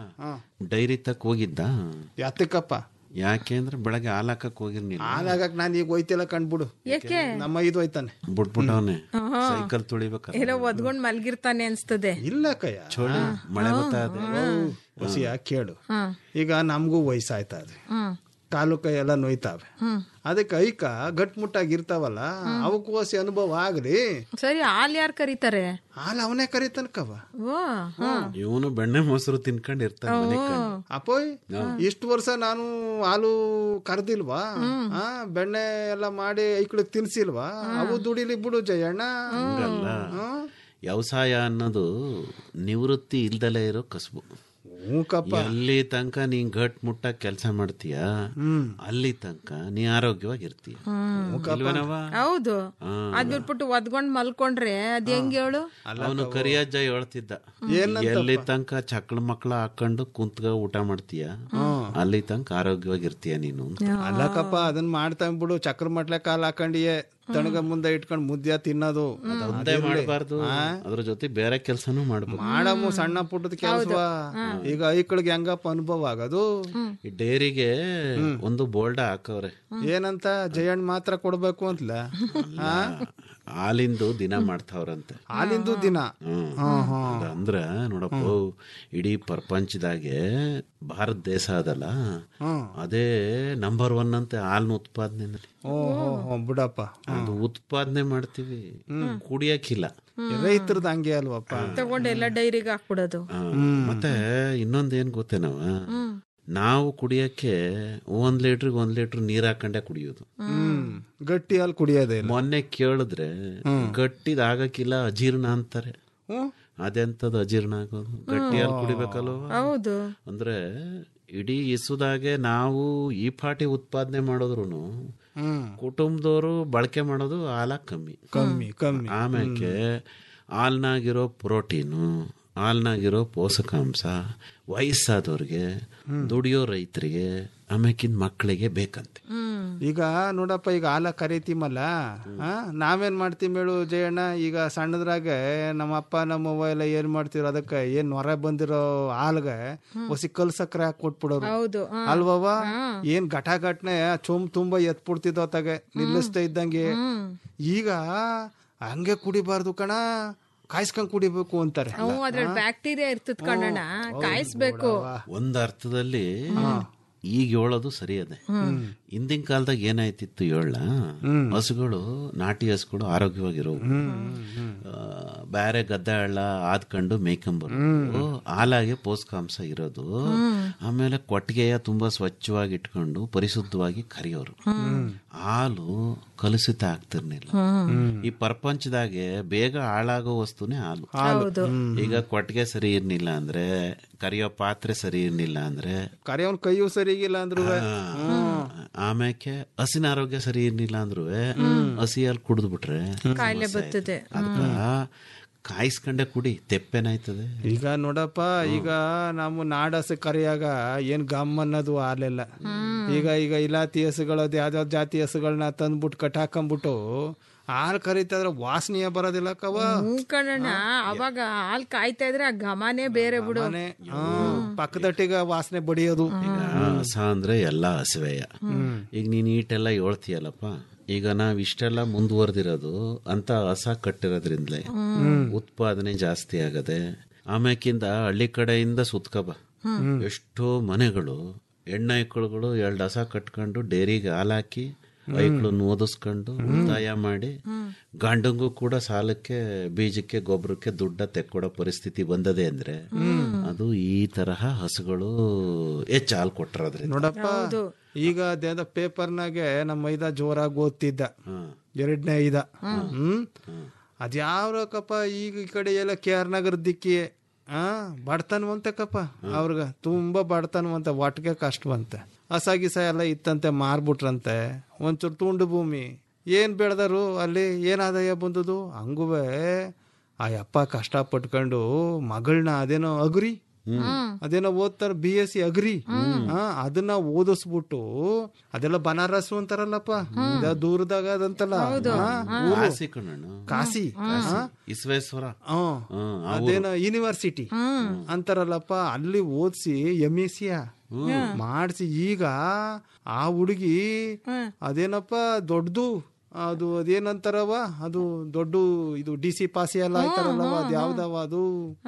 ಡೈರಿ ತಕ್ ಹೋಗಿದ್ದ ಯಾತಕ್ಕಪ್ಪ ಯಾಕೆ ಅಂದ್ರೆ ಬೆಳಗ್ಗೆ ಹಾಲ್ ಹಾಕಕ್ ಹೋಗಿರ್ನಿಲ್ಲ ಹಾಲಾಗಕ್ ನಾನ್ ಈಗ ಹೋಯ್ತಿಲ್ಲ ಕಂಡ್ಬಿಡು ಯಾಕೆ ನಮ್ಮ ಇದು ಹೋಯ್ತಾನೆ ಬಿಟ್ಬಿಟ್ಟವನೆ ಸೈಕಲ್ ತುಳಿಬೇಕ ಏನೋ ಒದ್ಕೊಂಡ್ ಮಲ್ಗಿರ್ತಾನೆ ಅನ್ಸ್ತದೆ ಇಲ್ಲ ಕಯ್ಯ ಚೋಳಿ ಮಳೆ ಬರ್ತಾ ಇದೆ ಹೊಸಿಯ ಕೇಳು ಹ್ಮ್ ಈಗ ನಮಗೂ ವಯಸ್ಸಾಯ್ತಾ ಇದೆ ಹ್ಮ್ ಕಾಲು ಕೈ ಎಲ್ಲ ನೋಯ್ತಾವೆ ಹ್ಮ್ ಅದಕ್ಕೆ ಐಕ ಗಟ್ಮುಟ್ಟಾಗಿ ಇರ್ತಾವಲ್ಲ ಅವಕ್ಕೂ ಹೊಸಿ ಅನುಭವ ಆಗ್ಲಿ ಸರಿ ಹಾಲ್ ಯಾರ್ ಕರೀತಾರೆ ಹಾಲು ಅವನೇ ಕರಿತನಕವ ಓ ಹ್ಮ್ ಇವನು ಬೆಣ್ಣೆ ಮೊಸರು ತಿನ್ಕೊಂಡ್ ಇರ್ತಾನೆ ಮನೆ ಕಂಡು ಅಪ್ಪೋಯ್ ಇಷ್ಟು ವರ್ಷ ನಾನು ಹಾಲು ಕರ್ದಿಲ್ವಾ ಆ ಬೆಣ್ಣೆ ಎಲ್ಲ ಮಾಡಿ ಐಕ್ಳಿಗೆ ತಿನ್ಸಿಲ್ವಾ ಅವು ದುಡಿಲಿ ಬಿಡು ಜಯಣ್ಣ ಹಂಗಲ್ಲ ವ್ಯವಸಾಯ ಅನ್ನೋದು ನಿವೃತ್ತಿ ಇಲ್ದಲೇ ಇರೋ ಕಸಬು ಹ್ಞೂಕಪ್ಪ ಎಲ್ಲಿ ತನಕ ನೀನ್ ಗಟ್ ಮುಟ್ಟ ಕೆಲಸ ಮಾಡ್ತೀಯ ಅಲ್ಲಿ ತನಕ ನೀ ಆರೋಗ್ಯವಾಗಿರ್ತೀಯ ಇಲ್ವೇನವ್ವ? ಹೌದು ಅದ್ ಬಿಟ್ಬಿಟ್ಟು ಒದ್ಕೊಂಡ್ ಮಲ್ಕೊಂಡ್ರೆ ಅದ್ ಹೆಂಗ್ ಹೇಳು ಅವನು ಕರಿಯಜ್ಜ ಹೇಳ್ತಿದ್ದ ಎಲ್ಲಿ ತನಕ ಚಕ್ಳ ಮಕ್ಳ ಹಾಕೊಂಡು ಕುಂತ್ಗ ಊಟ ಮಾಡ್ತೀಯ ಅಲ್ಲಿ ತನಕ ಆರೋಗ್ಯವಾಗಿರ್ತೀಯ ನೀನು ಅಂತ. ಅಲ್ಲಕ್ಕಪ್ಪ ಅದನ್ನ ಮಾಡ್ತಾ ಬಿಡು ಚಕ್ರ ಮಟ್ಲೆ ಕಾಲ್ ಹಾಕೊಂಡಿಯೇ ತಣಗ ಮುಂದೆ ಇಟ್ಕೊಂಡು ಮುದ್ದೆ ತಿನ್ನೋದು ಒಂದೇ ಮಾಡಬಾರ್ದು ಅದ್ರ ಜೊತೆ ಬೇರೆ ಕೆಲ್ಸನೂ ಮಾಡ್ಬೇಕು ಮಾಡಮ್ಮ ಸಣ್ಣ ಪುಟ್ಟದ ಕೆಲ್ಸವ ಈಗ ಐಕ್ಳಿಗೆ ಹೆಂಗಪ್ಪ ಅನುಭವ ಆಗೋದು ಈ ಡೈರಿಗೆ ಒಂದು ಬೋಲ್ಡ ಹಾಕವ್ರೆ ಏನಂತ ಜಯಣ್ಣ ಮಾತ್ರ ಕೊಡ್ಬೇಕು ಅಂತಲ ಹಾಲಿಂದು ದಿನ ಮಾಡ್ತಾವ್ರಂತೆ ಹಾಲಿಂದು ದಿನ ಹ್ಮ್. ಅಂದ್ರ ನೋಡಪ್ಪ ಇಡೀ ಪ್ರಪಂಚದಾಗೆ ಭಾರತ ದೇಶ ಅದಲ್ಲ ಅದೇ ನಂಬರ್ ಒನ್ ಅಂತೆ ಹಾಲಿನ ಉತ್ಪಾದನೆನಲ್ಲಿ ಓಹೋ ಬಿಡಪ್ಪ ಅದು ಉತ್ಪಾದನೆ ಮಾಡ್ತೀವಿ ಕುಡಿಯಕ್ಕಿಲ್ಲ ರೈತರದ ಹಂಗೆ ಅಲ್ವಪ್ಪ ತಗೊಂಡ್ ಎಲ್ಲ ಡೈರಿಗೆ ಹಾಕ್ಬಿಡೋದು ಆ, ಮತ್ತೆ ಇನ್ನೊಂದ್ ಏನ್ ಗೊತ್ತೇನವ ನಾವು ಕುಡಿಯಕ್ಕೆ ಒಂದ್ ಲೀಟ್ರಿಗೆ ಒಂದ್ ಲೀಟರ್ ನೀರ್ ಹಾಕೊಂಡೆ ಕುಡಿಯೋದು ಹ್ಮ್ ಗಟ್ಟಿ ಹಾಲು ಕುಡಿಯೋದೇ ಇಲ್ಲ ಮೊನ್ನೆ ಕೇಳಿದ್ರೆ ಗಟ್ಟಿದ್ ಆಗಕ್ಕಿಲ್ಲ ಅಜೀರ್ಣ ಅಂತಾರೆ ಹ್ಮ್ ಅದೆಂತದ್ ಅಜೀರ್ಣ ಆಗೋದು ಗಟ್ಟಿ ಹಾಲು ಕುಡಿಬೇಕಲ್ವ ಹೌದು ಅಂದ್ರೆ ಇಡೀ ಇಸುದಾಗೆ ನಾವು ಈ ಪಾಟಿ ಉತ್ಪಾದನೆ ಮಾಡಿದ್ರು ಹ್ಮ್ ಕುಟುಂಬದವರು ಬಳಕೆ ಮಾಡೋದು ಹಾಲ ಕಮ್ಮಿ ಕಮ್ಮಿ ಕಮ್ಮಿ ಆಮೇಲೆ ಹಾಲ್ನಾಗಿರೋ ಪ್ರೋಟೀನು ಹಾಲ್ನಾಗಿರೋ ಪೋಷಕಾಂಶ ವಯಸ್ಸಾದವ್ರಿಗೆ ದುಡಿಯೋ ರೈತರಿಗೆ ಆಮೇಕಿನ ಮಕ್ಕಳಿಗೆ ಬೇಕಂತೆ ಈಗ ನೋಡಪ್ಪ ಈಗ ಹಾಲ ಕರಿತೀಮಲ್ಲ ಆ, ನಾವೇನ್ ಮಾಡ್ತೀವಿ ಹೇಳು ಜಯಣ್ಣ ಈಗ ಸಣ್ಣದ್ರಾಗೆ ನಮ್ಮ ಅಪ್ಪ ನಮ್ಮ ಅವ್ವ ಎಲ್ಲ ಏನ್ ಮಾಡ್ತಿರೋ ಅದಕ್ಕೆ ಏನ್ ಹೊರ ಬಂದಿರೋ ಹಾಲ್ಗೆ ಹೊಸಿ ಕಲ್ ಸಕ್ಕರೆ ಹಾಕಿ ಕೊಟ್ಬಿಡೋರು ಹೌದು ಹ. ಅಲ್ವವ ಏನ್ ಘಟ ಘಟನೆ ಚೊಂಬ್ ತುಂಬಾ ಎತ್ಬಿಡ್ತಿದ್ವು ಅತ್ತಾಗೆ ನಿಲ್ಲಿಸ್ತಾ ಇದ್ದಂಗೆ ಈಗ ಹಂಗೆ ಕುಡಿಬಾರ್ದು ಕಣ ಕಾಯಿಸ್ಕೊಂಡ್ ಕುಡಿಬೇಕು ಅಂತಾರೆ ಹ್ಞೂ ಅದ್ರಲ್ಲಿ ಬ್ಯಾಕ್ಟೀರಿಯಾ ಇರ್ತದ ಕಣಣ್ಣ ಕಾಯಿಸ್ಬೇಕು ಒಂದ್ ಅರ್ಥದಲ್ಲಿ ಈಗ ಹೇಳೋದು ಸರಿ ಅದೇ ಹಿಂದಿನ ಕಾಲದಾಗ ಏನಾಯ್ತಿತ್ತು ಹೇಳ ಹಸುಗಳು ನಾಟಿ ಹಸುಗಳು ಆರೋಗ್ಯವಾಗಿರೋವು ಆ, ಬ್ಯಾರೆ ಗದ್ದೆ ಹಳ್ಳ ಆದ್ಕೊಂಡು ಮೇಯ್ಕೊಂಬರೋದು ಹಾಲಾಗೆ ಪೋಷಕಾಂಶ ಇರೋದು ಆಮೇಲೆ ಕೊಟ್ಟಿಗೆಯ ತುಂಬಾ ಸ್ವಚ್ಛವಾಗಿ ಇಟ್ಕೊಂಡು ಪರಿಶುದ್ಧವಾಗಿ ಕರಿಯೋರು ಹಾಲು ಕಲುಷಿತ ಆಗ್ತಿರ್ಲಿಲ್ಲ ಈ ಪ್ರಪಂಚದಾಗೆ ಬೇಗ ಹಾಳಾಗೋ ವಸ್ತುನೇ ಹಾಲು ಹೌದು ಈಗ ಕೊಟ್ಟಿಗೆ ಸರಿ ಇರ್ಲಿಲ್ಲ ಅಂದ್ರೆ ಕರಿಯೋ ಪಾತ್ರೆ ಸರಿ ಇರ್ಲಿಲ್ಲ ಅಂದ್ರೆ ಕರಿಯವನ್ ಕೈಯೂ ಸರಿಗಿಲ್ಲ ಅಂದ್ರು ಆಮೇಲೆ ಹಸಿನ ಆರೋಗ್ಯ ಸರಿ ಇರ್ಲಿಲ್ಲ ಅಂದ್ರು ಹಸಿ ಹಾಲು ಕುಡಿದು ಬಿಟ್ರೆ ಕಾಯಿಲೆ ಬರ್ತದೆ ಅದಕ್ಕ ಕಾಯಿಸ್ಕೊಂಡೆ ಕುಡಿ ತೆಪ್ಪೇನಾಯ್ತದೆ ಈಗ ನೋಡಪ್ಪ ಈಗ ನಾವು ನಾಡಸ ಕರಿಯಾಗ ಏನ್ ಗಮ್ ಅನ್ನೋದು ಹಾಲೆಲ್ಲ ಈಗ ಈಗ ಇಲಾತಿ ಹಸುಗಳದ್ದು ಯಾವ್ದಾವ್ದು ಜಾತಿ ಹಸುಗಳನ್ನ ತಂದ್ಬಿಟ್ಟು ಕಟ್ಟಾಕೊಂಬಿಟ್ಟು ಹಾಲು ಕರಿತಾದ್ರೆ ವಾಸನೆಯ ಬರೋದಿಲ್ಲ ಕವ ಹ್ಞೂ ಕಣಣ್ಣ ಅವಾಗ ಹಾಲ್ ಕಾಯ್ತಾ ಇದ್ರೆ ಆ ಘಮನೇ ಬೇರೆ ಬಿಡು ಮನೆ ಪಕ್ಕದಟ್ಟಿಗ ವಾಸನೆ ಬಡಿಯೋದು ಹಸ ಅಂದ್ರೆ ಎಲ್ಲಾ ಹಸಿವೆಯ ಈಗ ನೀನ್ ಈಟೆಲ್ಲ ಹೇಳ್ತೀಯಲ್ಲಪ್ಪ ಈಗ ನಾವ್ ಇಷ್ಟೆಲ್ಲ ಮುಂದುವರೆದಿರೋದು ಅಂತ ಹಸ ಕಟ್ಟಿರೋದ್ರಿಂದಲೇ ಉತ್ಪಾದನೆ ಜಾಸ್ತಿ ಆಗದೆ ಆಮ್ಯಾಕಿಂದ ಹಳ್ಳಿ ಕಡೆಯಿಂದ ಸುತ್ಕಬ ಎಷ್ಟೋ ಮನೆಗಳು ಹೆಣ್ಣೈಕಳುಗಳು ಎರಡು ಹಸ ಕಟ್ಕೊಂಡು ಡೇರಿಗೆ ಹಾಲಾಕಿ ಐಕ್ಳನ್ನ ಓದಿಸ್ಕೊಂಡು ಉಳಿತಾಯ ಮಾಡಿ ಗಂಡಂಗೂ ಕೂಡ ಸಾಲಕ್ಕೆ ಬೀಜಕ್ಕೆ ಗೊಬ್ಬರಕ್ಕೆ ದುಡ್ಡ ತೆಕ್ಕೊಡೋ ಪರಿಸ್ಥಿತಿ ಬಂದದೆ ಅಂದ್ರೆ ಅದು ಈ ತರಹ ಹಸುಗಳು ಹೆಚ್ಚು ಹಾಲು ಕೊಟ್ಟಿರೋದ್ರಿಂದ ನೋಡಪ್ಪ ಈಗ ಅದೇದ ಪೇಪರ್ನಾಗೆ ನಮ್ಮ ಮೈದ ಜೋರಾಗಿ ಓದ್ತಿದ್ದ ಎರಡನೇ ಐದ ಹ್ಮ್ ಅದ್ಯಾವ್ರಕಪ್ಪ ಈಗ ಈ ಕಡೆ ಎಲ್ಲ ಕೆ ಆರ್ ನಗರ ದಿಕ್ಕಿ ಆ ಬಡತನವಂತಕ್ಕಪ್ಪ ಅವ್ರಿಗೆ ತುಂಬಾ ಬಡತನವಂತ ಒಟ್ಟಿಗೆ ಕಷ್ಟವಂತೆ ಹಸ ಗಿಸ ಎಲ್ಲ ಇತ್ತಂತೆ ಮಾರ್ಬಿಟ್ರಂತೆ ಒಂಚೂರು ತುಂಡು ಭೂಮಿ ಏನ್ ಬೆಳೆದರು ಅಲ್ಲಿ ಏನ್ ಆದಾಯ ಬಂದದು ಹಂಗುವೆ ಆ ಯಪ್ಪ ಕಷ್ಟ ಪಟ್ಕೊಂಡು ಮಗಳನ್ನ ಅದೇನೋ ಅಗ್ರಿ ಅದೇನೋ ಓದ್ತಾರ ಬಿ ಎಸ್ ಸಿ ಅಗ್ರಿ ಆ, ಅದನ್ನ ಓದಿಸ್ಬಿಟ್ಟು ಅದೆಲ್ಲ ಬನಾರಸ್ ಅಂತಾರಲ್ಲಪ್ಪ ಇದ ದೂರದಾಗ ಅದಂತಲ್ಲ ಆ, ಊರು. ಕಾಸಿ ಕಣ್ಣಣ್ಣ ಕಾಸಿ ಆ? ವಿಶ್ವೇಶ್ವರ ಹ್ಮ್. ಹ್ಮ್, ಆ ಊರು. ಅದೇನೋ ಯೂನಿವರ್ಸಿಟಿ ಅಂತಾರಲ್ಲಪ್ಪ ಅಲ್ಲಿ ಓದಿಸಿ ಎಂ ಎಸ್ ಸಿಯ ಮಾಡಿಸಿ ಈಗ ಆ ಹುಡುಗಿ ಅದೇನಪ್ಪ ದೊಡ್ಡದು ಅದು ಅದೇನಂತಾರವ ಅದು ದೊಡ್ಡ ಇದು ಡಿ ಸಿ ಪಾಸಿ ಎಲ್ಲ ಆಯ್ತಾರಲ್ಲವ ಅದು ಯಾವ್ದವ ಅದು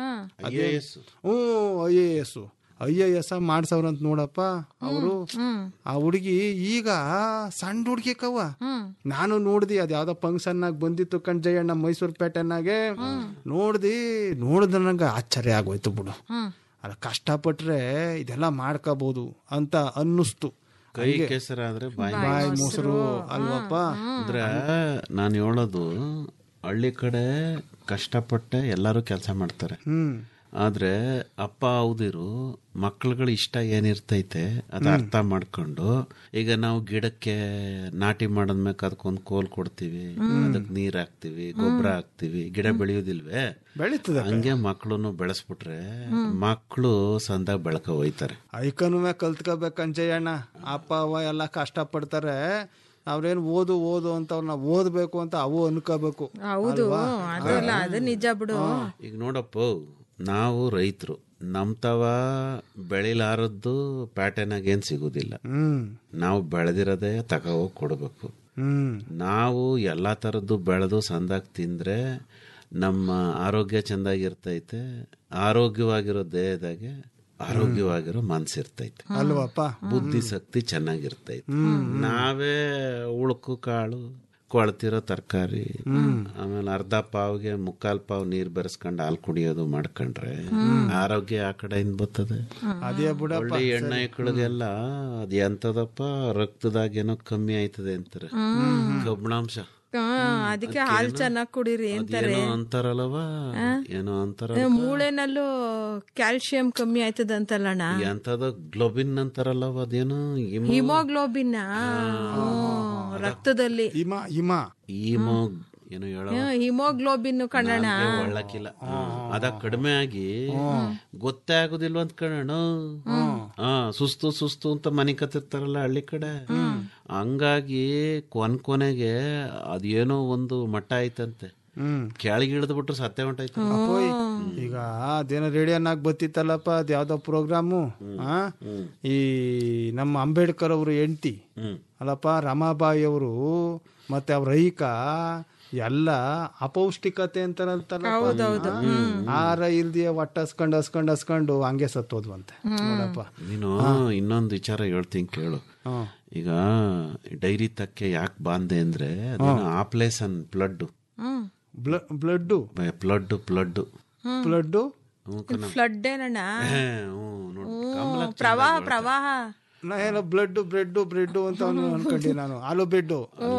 ಅದೇ IAS. ಹ್ಮ್ I A S I A S ಮಾಡ್ಸವ್ರಂತ ನೋಡಪ್ಪ ಅವರು ಆ ಹುಡುಗಿ ಈಗ ಸಣ್ಣ ಹುಡುಗಿ ಕವ್ವ ನಾನು ನೋಡ್ದಿ ಅದ್ ಯಾವ್ದೋ ಫಂಕ್ಷನ್ ನಾಗ ಬಂದಿತ್ತು ಕಣ್ ಜಯಣ್ಣ ಮೈಸೂರು ಪೇಟೆನಾಗೆ ನೋಡ್ದಿ ನೋಡಿದ ನಂಗೆ ಆಶ್ಚರ್ಯ ಆಗೋಯ್ತು ಬಿಡು ಅಲ್ಲ ಕಷ್ಟಪಟ್ರೆ ಇದೆಲ್ಲ ಮಾಡ್ಕೋಬಹುದು ಅಂತ ಅನ್ನಿಸ್ತು ಕೈ ಕೆಸರಾದ್ರೆ ಬಾಯಿ ಬಾಯಿ ಮೊಸರು ಅಲ್ವಪ್ಪ ಅಂದ್ರೆ ನಾನು ಹೇಳೋದು ಹಳ್ಳಿ ಕಡೆ ಕಷ್ಟಪಟ್ಟೆ ಎಲ್ಲರೂ ಕೆಲಸ ಮಾಡ್ತಾರೆ ಹ್ಮ್ ಆದ್ರೆ ಅಪ್ಪ ಹೌದಿರು ಮಕ್ಳುಗಳ ಇಷ್ಟ ಏನಿರ್ತೈತೆ ಅದ ಅರ್ಥ ಮಾಡ್ಕೊಂಡು ಈಗ ನಾವು ಗಿಡಕ್ಕೆ ನಾಟಿ ಮಾಡದ್ಮೇಲೆ ಅದಕ್ಕೊಂದು ಕೋಲ್ ಕೊಡ್ತೀವಿ ಅದಕ್ಕೆ ನೀರ್ ಹಾಕ್ತಿವಿ ಗೊಬ್ಬರ ಹಾಕ್ತಿವಿ ಗಿಡ ಬೆಳೆಯೋದಿಲ್ವೇ ಬೆಳೀತದೆ ಹಂಗೆ ಮಕ್ಳನ್ನು ಬೆಳೆಸ್ಬಿಟ್ರೆ ಮಕ್ಕಳು ಸಂದಾಗ ಬೆಳಕ ಹೋಯ್ತಾರೆ ಐಕನುವೆ ಕಲ್ತ್ಕೋಬೇಕಂಜಯ್ಯಣ್ಣ ಅಪ್ಪ ಅವ್ವ ಎಲ್ಲ ಕಷ್ಟ ಪಡ್ತಾರೆ ಅವ್ರೇನು ಓದು ಓದು ಅಂತ ಅವ್ರನ್ನ ಓದ್ಬೇಕು ಅಂತ ಅವು ಅನ್ಕೋಬೇಕು ಹೌದು ಅದಲ್ಲ ಅದು ನಿಜ ಬಿಡು ಈಗ ನೋಡಪ್ಪ ನಾವು ರೈತರು ನಮ್ತವ ಬೆಳಿಲಾರದ್ದು ಪ್ಯಾಟರ್ನಾಗ ಏನ್ ಸಿಗುದಿಲ್ಲ ಹ್ಮ್ ನಾವು ಬೆಳೆದಿರೋದೇ ತಗೋಗಿ ಕೊಡಬೇಕು ಹ್ಮ್ ನಾವು ಎಲ್ಲಾ ತರದ್ದು ಬೆಳೆದು ಸಂದಾಗ ತಿಂದ್ರೆ ನಮ್ಮ ಆರೋಗ್ಯ ಚೆಂದಾಗಿರ್ತೈತೆ ಆರೋಗ್ಯವಾಗಿರೋ ದೇಹದಾಗೆ ಆರೋಗ್ಯವಾಗಿರೋ ಮನ್ಸಿರ್ತೈತೆ ಅಲ್ವಪ್ಪ ಬುದ್ಧಿ ಶಕ್ತಿ ಚೆನ್ನಾಗಿರ್ತೈತೆ ನಾವೇ ಉಳುಕು ಕಾಳು ಕೊಳ್ತಿರೋ ತರಕಾರಿ ಆಮೇಲೆ ಅರ್ಧ ಪಾವ್ಗೆ ಮುಕ್ಕಾಲ್ ಪಾವ್ ನೀರ್ ಬೆರೆಸ್ಕೊಂಡು ಹಾಲು ಕುಡಿಯೋದು ಮಾಡ್ಕೊಂಡ್ರೆ ಆರೋಗ್ಯ ಆ ಕಡೆಯಿಂದ ಬರ್ತದೆ ಅದೇ ಬಿಡಪ್ಪ ಒಳ್ಳೆ ಹೆಣ್ಣೈಕಳಿಗೆಲ್ಲ ಅದ್ ಎಂತದಪ್ಪ ರಕ್ತದಾಗ ಏನೋ ಕಮ್ಮಿ ಆಯ್ತದೆ ಅಂತಾರೆ ಕಬ್ಬಿಣಾಂಶ ಹಾ, ಅದಕ್ಕೆ ಹಾಲ್ ಚೆನ್ನಾಗ್ ಕುಡೀರಿ ಅಂತಾರೆ ಏನೋ ಅಂತಾರಲ್ಲವ ಏನೋ ಅಂತಾರ ಏ, ಮೂಳೆನಲ್ಲೂ ಕ್ಯಾಲ್ಸಿಯಂ ಕಮ್ಮಿ ಆಯ್ತದಂತಲ್ಲಣ್ಣ ಎಂತದ ಗ್ಲೋಬಿನ್ ಅಂತಾರಲ್ಲವ ಅದೇನೋ ಇಮೋ ಹಿಮೋಗ್ಲೋಬಿನ್ ರಕ್ತದಲ್ಲಿ ಹಿಮ ಹಿಮ ಈಮೋ ಏನೋ ಹೇಳೋ ಹಿಮೋಗ್ಲೋಬಿನ್ ಕಣ್ಣಣ್ಣ ಒಳ್ಳಕ್ಕಿಲ್ಲ ಅದ ಕಡಿಮೆ ಆಗಿ ಗೊತ್ತೇ ಆಗುದಿಲ್ವ ಅಂತ ಕಣಣ್ಣ ಹಾ ಸುಸ್ತು ಸುಸ್ತು ಅಂತ ಮನೆ ಕತ್ತಿರ್ತಾರಲ್ಲ ಹಳ್ಳಿ ಕಡೆ ಹಂಗಾಗಿ ಕೊನ್ ಕೊನೆಗೆ ಅದೇನೋ ಒಂದು ಮಟ್ಟ ಆಯ್ತಂತೆ ಹ್ಮ್ ಕೆಳಗೆ ಇಳಿದ್ಬಿಟ್ರು ಸತ್ಯ ಹೊಂಟಾಯ್ತು ಅಪ್ಪೋಯ್ ಈಗ ಅದೇನೋ ರೇಡಿಯೋನಾಗ ಬತ್ತಿತ್ತಲ್ಲಪ್ಪ ಅದ್ ಯಾವ್ದೋ ಪ್ರೋಗ್ರಾಮು ಆ ಈ ನಮ್ಮ ಅಂಬೇಡ್ಕರ್ ಅವರು ಹೆಂಡತಿ ಅಲ್ಲಪ್ಪ ರಮಾಬಾಯಿ ಅವರು ಮತ್ತೆ ಅವ್ರ ಐಕ ಎಲ್ಲ ಅಪೌಷ್ಟಿಕತೆ ಅಂತಾರಲ್ತಲ್ಲ ಆಹಾರ ಇಲ್ದಿಯ ಒಟ್ಟ ಹಸ್ಕೊಂಡ್ ಹಸ್ಕೊಂಡ್ ಹಸ್ಕೊಂಡು ಹಂಗೆ ಸತ್ತೋದ್ವಂತೆ ನೋಡಪ್ಪ ನೀನು ಇನ್ನೊಂದು ವಿಚಾರ ಹೇಳ್ತೀನಿ ಕೇಳು ಹ್ಮ್. ಈಗ ಡೈರಿ ತಕ್ಕೆ ಯಾಕೆ ಬಾಂದೆ ಅಂದ್ರೆ ಅದೇನೋ ಆಪ್ಲೇಸನ್ blood blood blood blood blood flood ಏನಣ್ಣ ನೋಡಿ ಪ್ರವಾಹ ಪ್ರವಾಹ ನಾ ಏನೋ ಬ್ಲಡ್ ಬ್ರೆಡ್ ಬ್ರೆಡ್ ಅಂತ ಅವ್ನು ಅನ್ಕೊಂಡಿ ನಾನು ಆಲೂ ಬೆಡ್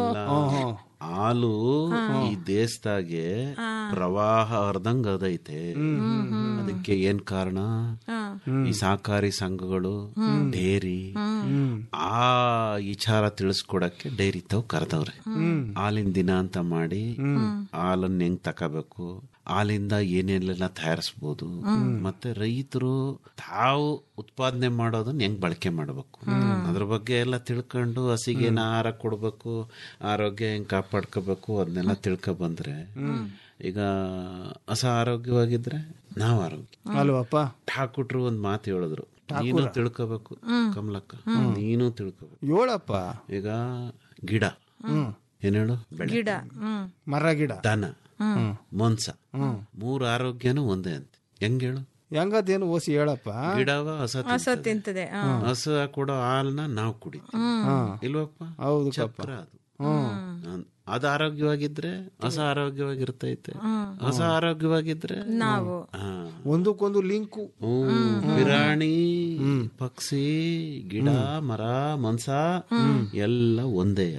ಹಾಲು ಈ ದೇಶದಾಗೆ ಪ್ರವಾಹ ಹರ್ದಂಗ್ ಅದೈತೆ ಅದಕ್ಕೆ ಏನ್ ಕಾರಣ ಈ ಸಹಕಾರಿ ಸಂಘಗಳು ಡೇರಿ ಆ ವಿಚಾರ ತಿಳಿಸ್ಕೊಡಕ್ಕೆ ಡೈರಿ ತಾವ್ ಕರೆದವ್ರೆ ಹಾಲಿನ ದಿನ ಅಂತ ಮಾಡಿ ಹಾಲನ್ನ ಹೆಂಗ್ ತಕೋಬೇಕು ಹಾಲಿಂದ ಏನೆಲ್ಲ ತಯಾರಿಸ್ಬೋದು ಮತ್ತೆ ರೈತರು ತಾವು ಉತ್ಪಾದನೆ ಮಾಡೋದನ್ನ ಹೆಂಗ್ ಬಳಕೆ ಮಾಡಬೇಕು ಅದ್ರ ಬಗ್ಗೆ ಎಲ್ಲ ತಿಳ್ಕೊಂಡು ಹಸಿಗೆ ಏನ್ ಆಹಾರ ಕೊಡ್ಬೇಕು ಆರೋಗ್ಯ ಹೆಂಗ್ ಕಾಪಾಡ್ಕೋಬೇಕು ಅದನ್ನೆಲ್ಲ ತಿಳ್ಕೊ ಬಂದ್ರೆ ಈಗ ಹೊಸ ಆರೋಗ್ಯವಾಗಿದ್ರೆ ನಾವ್ ಆರೋಗ್ಯ ಅಲ್ವಪ್ಪ ಠಾಕುಟ್ರು ಒಂದ್ ಮಾತು ಹೇಳಿದ್ರು ನೀನು ತಿಳ್ಕೋಬೇಕು ಕಮಲಕ್ಕ ನೀನು ತಿಳ್ಕೋಬೇಕು ಏಳಪ್ಪ ಈಗ ಗಿಡ ಏನ್ ಹೇಳು ಬೆಳೆ ಗಿಡ ಹ್ಮ್ ಮರ ಗಿಡ ದನ ಮೊನ್ಸ ಮೂರ್ ಆರೋಗ್ಯನೂ ಒಂದೇ ಅಂತ ಹೆಂಗ್ ಹೇಳು ಹೆಂಗದೇನು ಓಸಿ ಹೇಳಪ್ಪ ಗಿಡವ ಹಸ ಹಸ ತಿಂತದೆ. ತಿಂತದೆ ಆ. ಹಸ ಕೊಡೋ ಹಾಲನ್ನ ನಾವು ಕುಡಿತೀವಿ ಹ್ಮ್. ಇಲ್ವಪ್ಪ ಹೌದು ಚಕ್ರ ಅದು ಅನ್- ಅದು ಆರೋಗ್ಯವಾಗಿದ್ರೆ ಹೊಸ ಆರೋಗ್ಯವಾಗಿರ್ತೈತೆ ಹೊಸ ಆರೋಗ್ಯವಾಗಿದ್ರೆ ನಾವು ಹಾ. ಒಂದಕ್ಕೊಂದು ಲಿಂಕು ಹ್ಮ್. ಬಿರಾಣಿ ಪಕ್ಷಿ ಗಿಡ ಮರ ಮನ್ಸ ಎಲ್ಲ ಒಂದೇಯ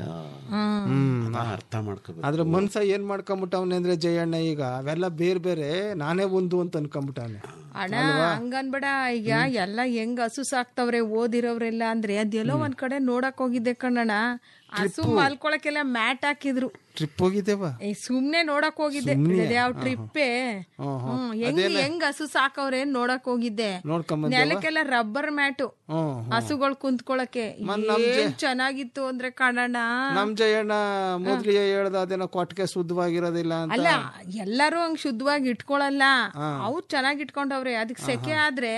ಅದ ಅರ್ಥ ಮಾಡ್ಕೋಬೇಕು ಆದ್ರೆ ಮನ್ಸ ಏನ್ ಮಾಡ್ಕೊಂಬಿಟ್ಟವನೆ ಅಂದ್ರೆ ಜಯಣ್ಣ ಈಗ ಅವೆಲ್ಲ ಬೇರೆ ಬೇರೆ ನಾನೇ ಒಂದು ಅಂತ ಅನ್ಕೊಂಬಿಟ್ಟವನೆ ಅಣ್ಣ ಹಂಗನ್ಬೇಡ ಈಗ ಎಲ್ಲ ಹೆಂಗ್ ಹಸು ಸಾಕ್ತವ್ರೆ ಓದಿರೋರೆಲ್ಲ ಅಂದ್ರೆ ಅದೆಲ್ಲೋ ಒಂದ್ ಕಡೆ ನೋಡಕ್ ಹೋಗಿದ್ದೆ ಕಣ್ಣಣ್ಣ ಹಸು ಮಲ್ಕೊಳಕ್ಕೆಲ್ಲ ಮ್ಯಾಟ್ ಹಾಕಿದ್ರು ಟ್ರಿಪ್ ಹೋಗಿದ್ದೇವ ಏ, ಸುಮ್ನೆ ನೋಡಕ್ ಹೋಗಿದ್ದೆ ಯಾವ ಟ್ರಿಪ್ಪೇ ಹ್ಮ್ ಹೆಂಗ್ ಹೆಂಗ್ ಹಸು ಸಾಕವ್ರೆ ನೋಡಕ್ ಹೋಗಿದ್ದೆ ನೋಡ್ಕೊಂಬಂದೇವ? ನೆಲಕ್ಕೆಲ್ಲ ರಬ್ಬರ್ ಮ್ಯಾಟು ಹ್ಮ್ ಹಸುಗಳು ಕುಂತ್ಕೊಳಕ್ಕೆ ಏನ್ ಚೆನ್ನಾಗಿತ್ತು ಅಂದ್ರೆ ಕಣಣ್ಣ ನಮ್ ಜಯಣ್ಣ ಮೊದ್ಲಿಗೆ ಹೇಳ್ದ ಅದೇನೋ ಕೊಟ್ಟಿಗೆ ಶುದ್ಧವಾಗಿರೋದಿಲ್ಲ ಅಂತ ಅಲ್ಲ ಎಲ್ಲರೂ ಹಂಗ್ ಶುದ್ಧವಾಗಿ ಇಟ್ಕೊಳಲ್ಲ ಅವ್ರು ಚೆನ್ನಾಗಿ ಇಟ್ಕೊಂಡವ್ರೆ ಅದಕ್ಕೆ ಸೆಕೆ ಆದ್ರೆ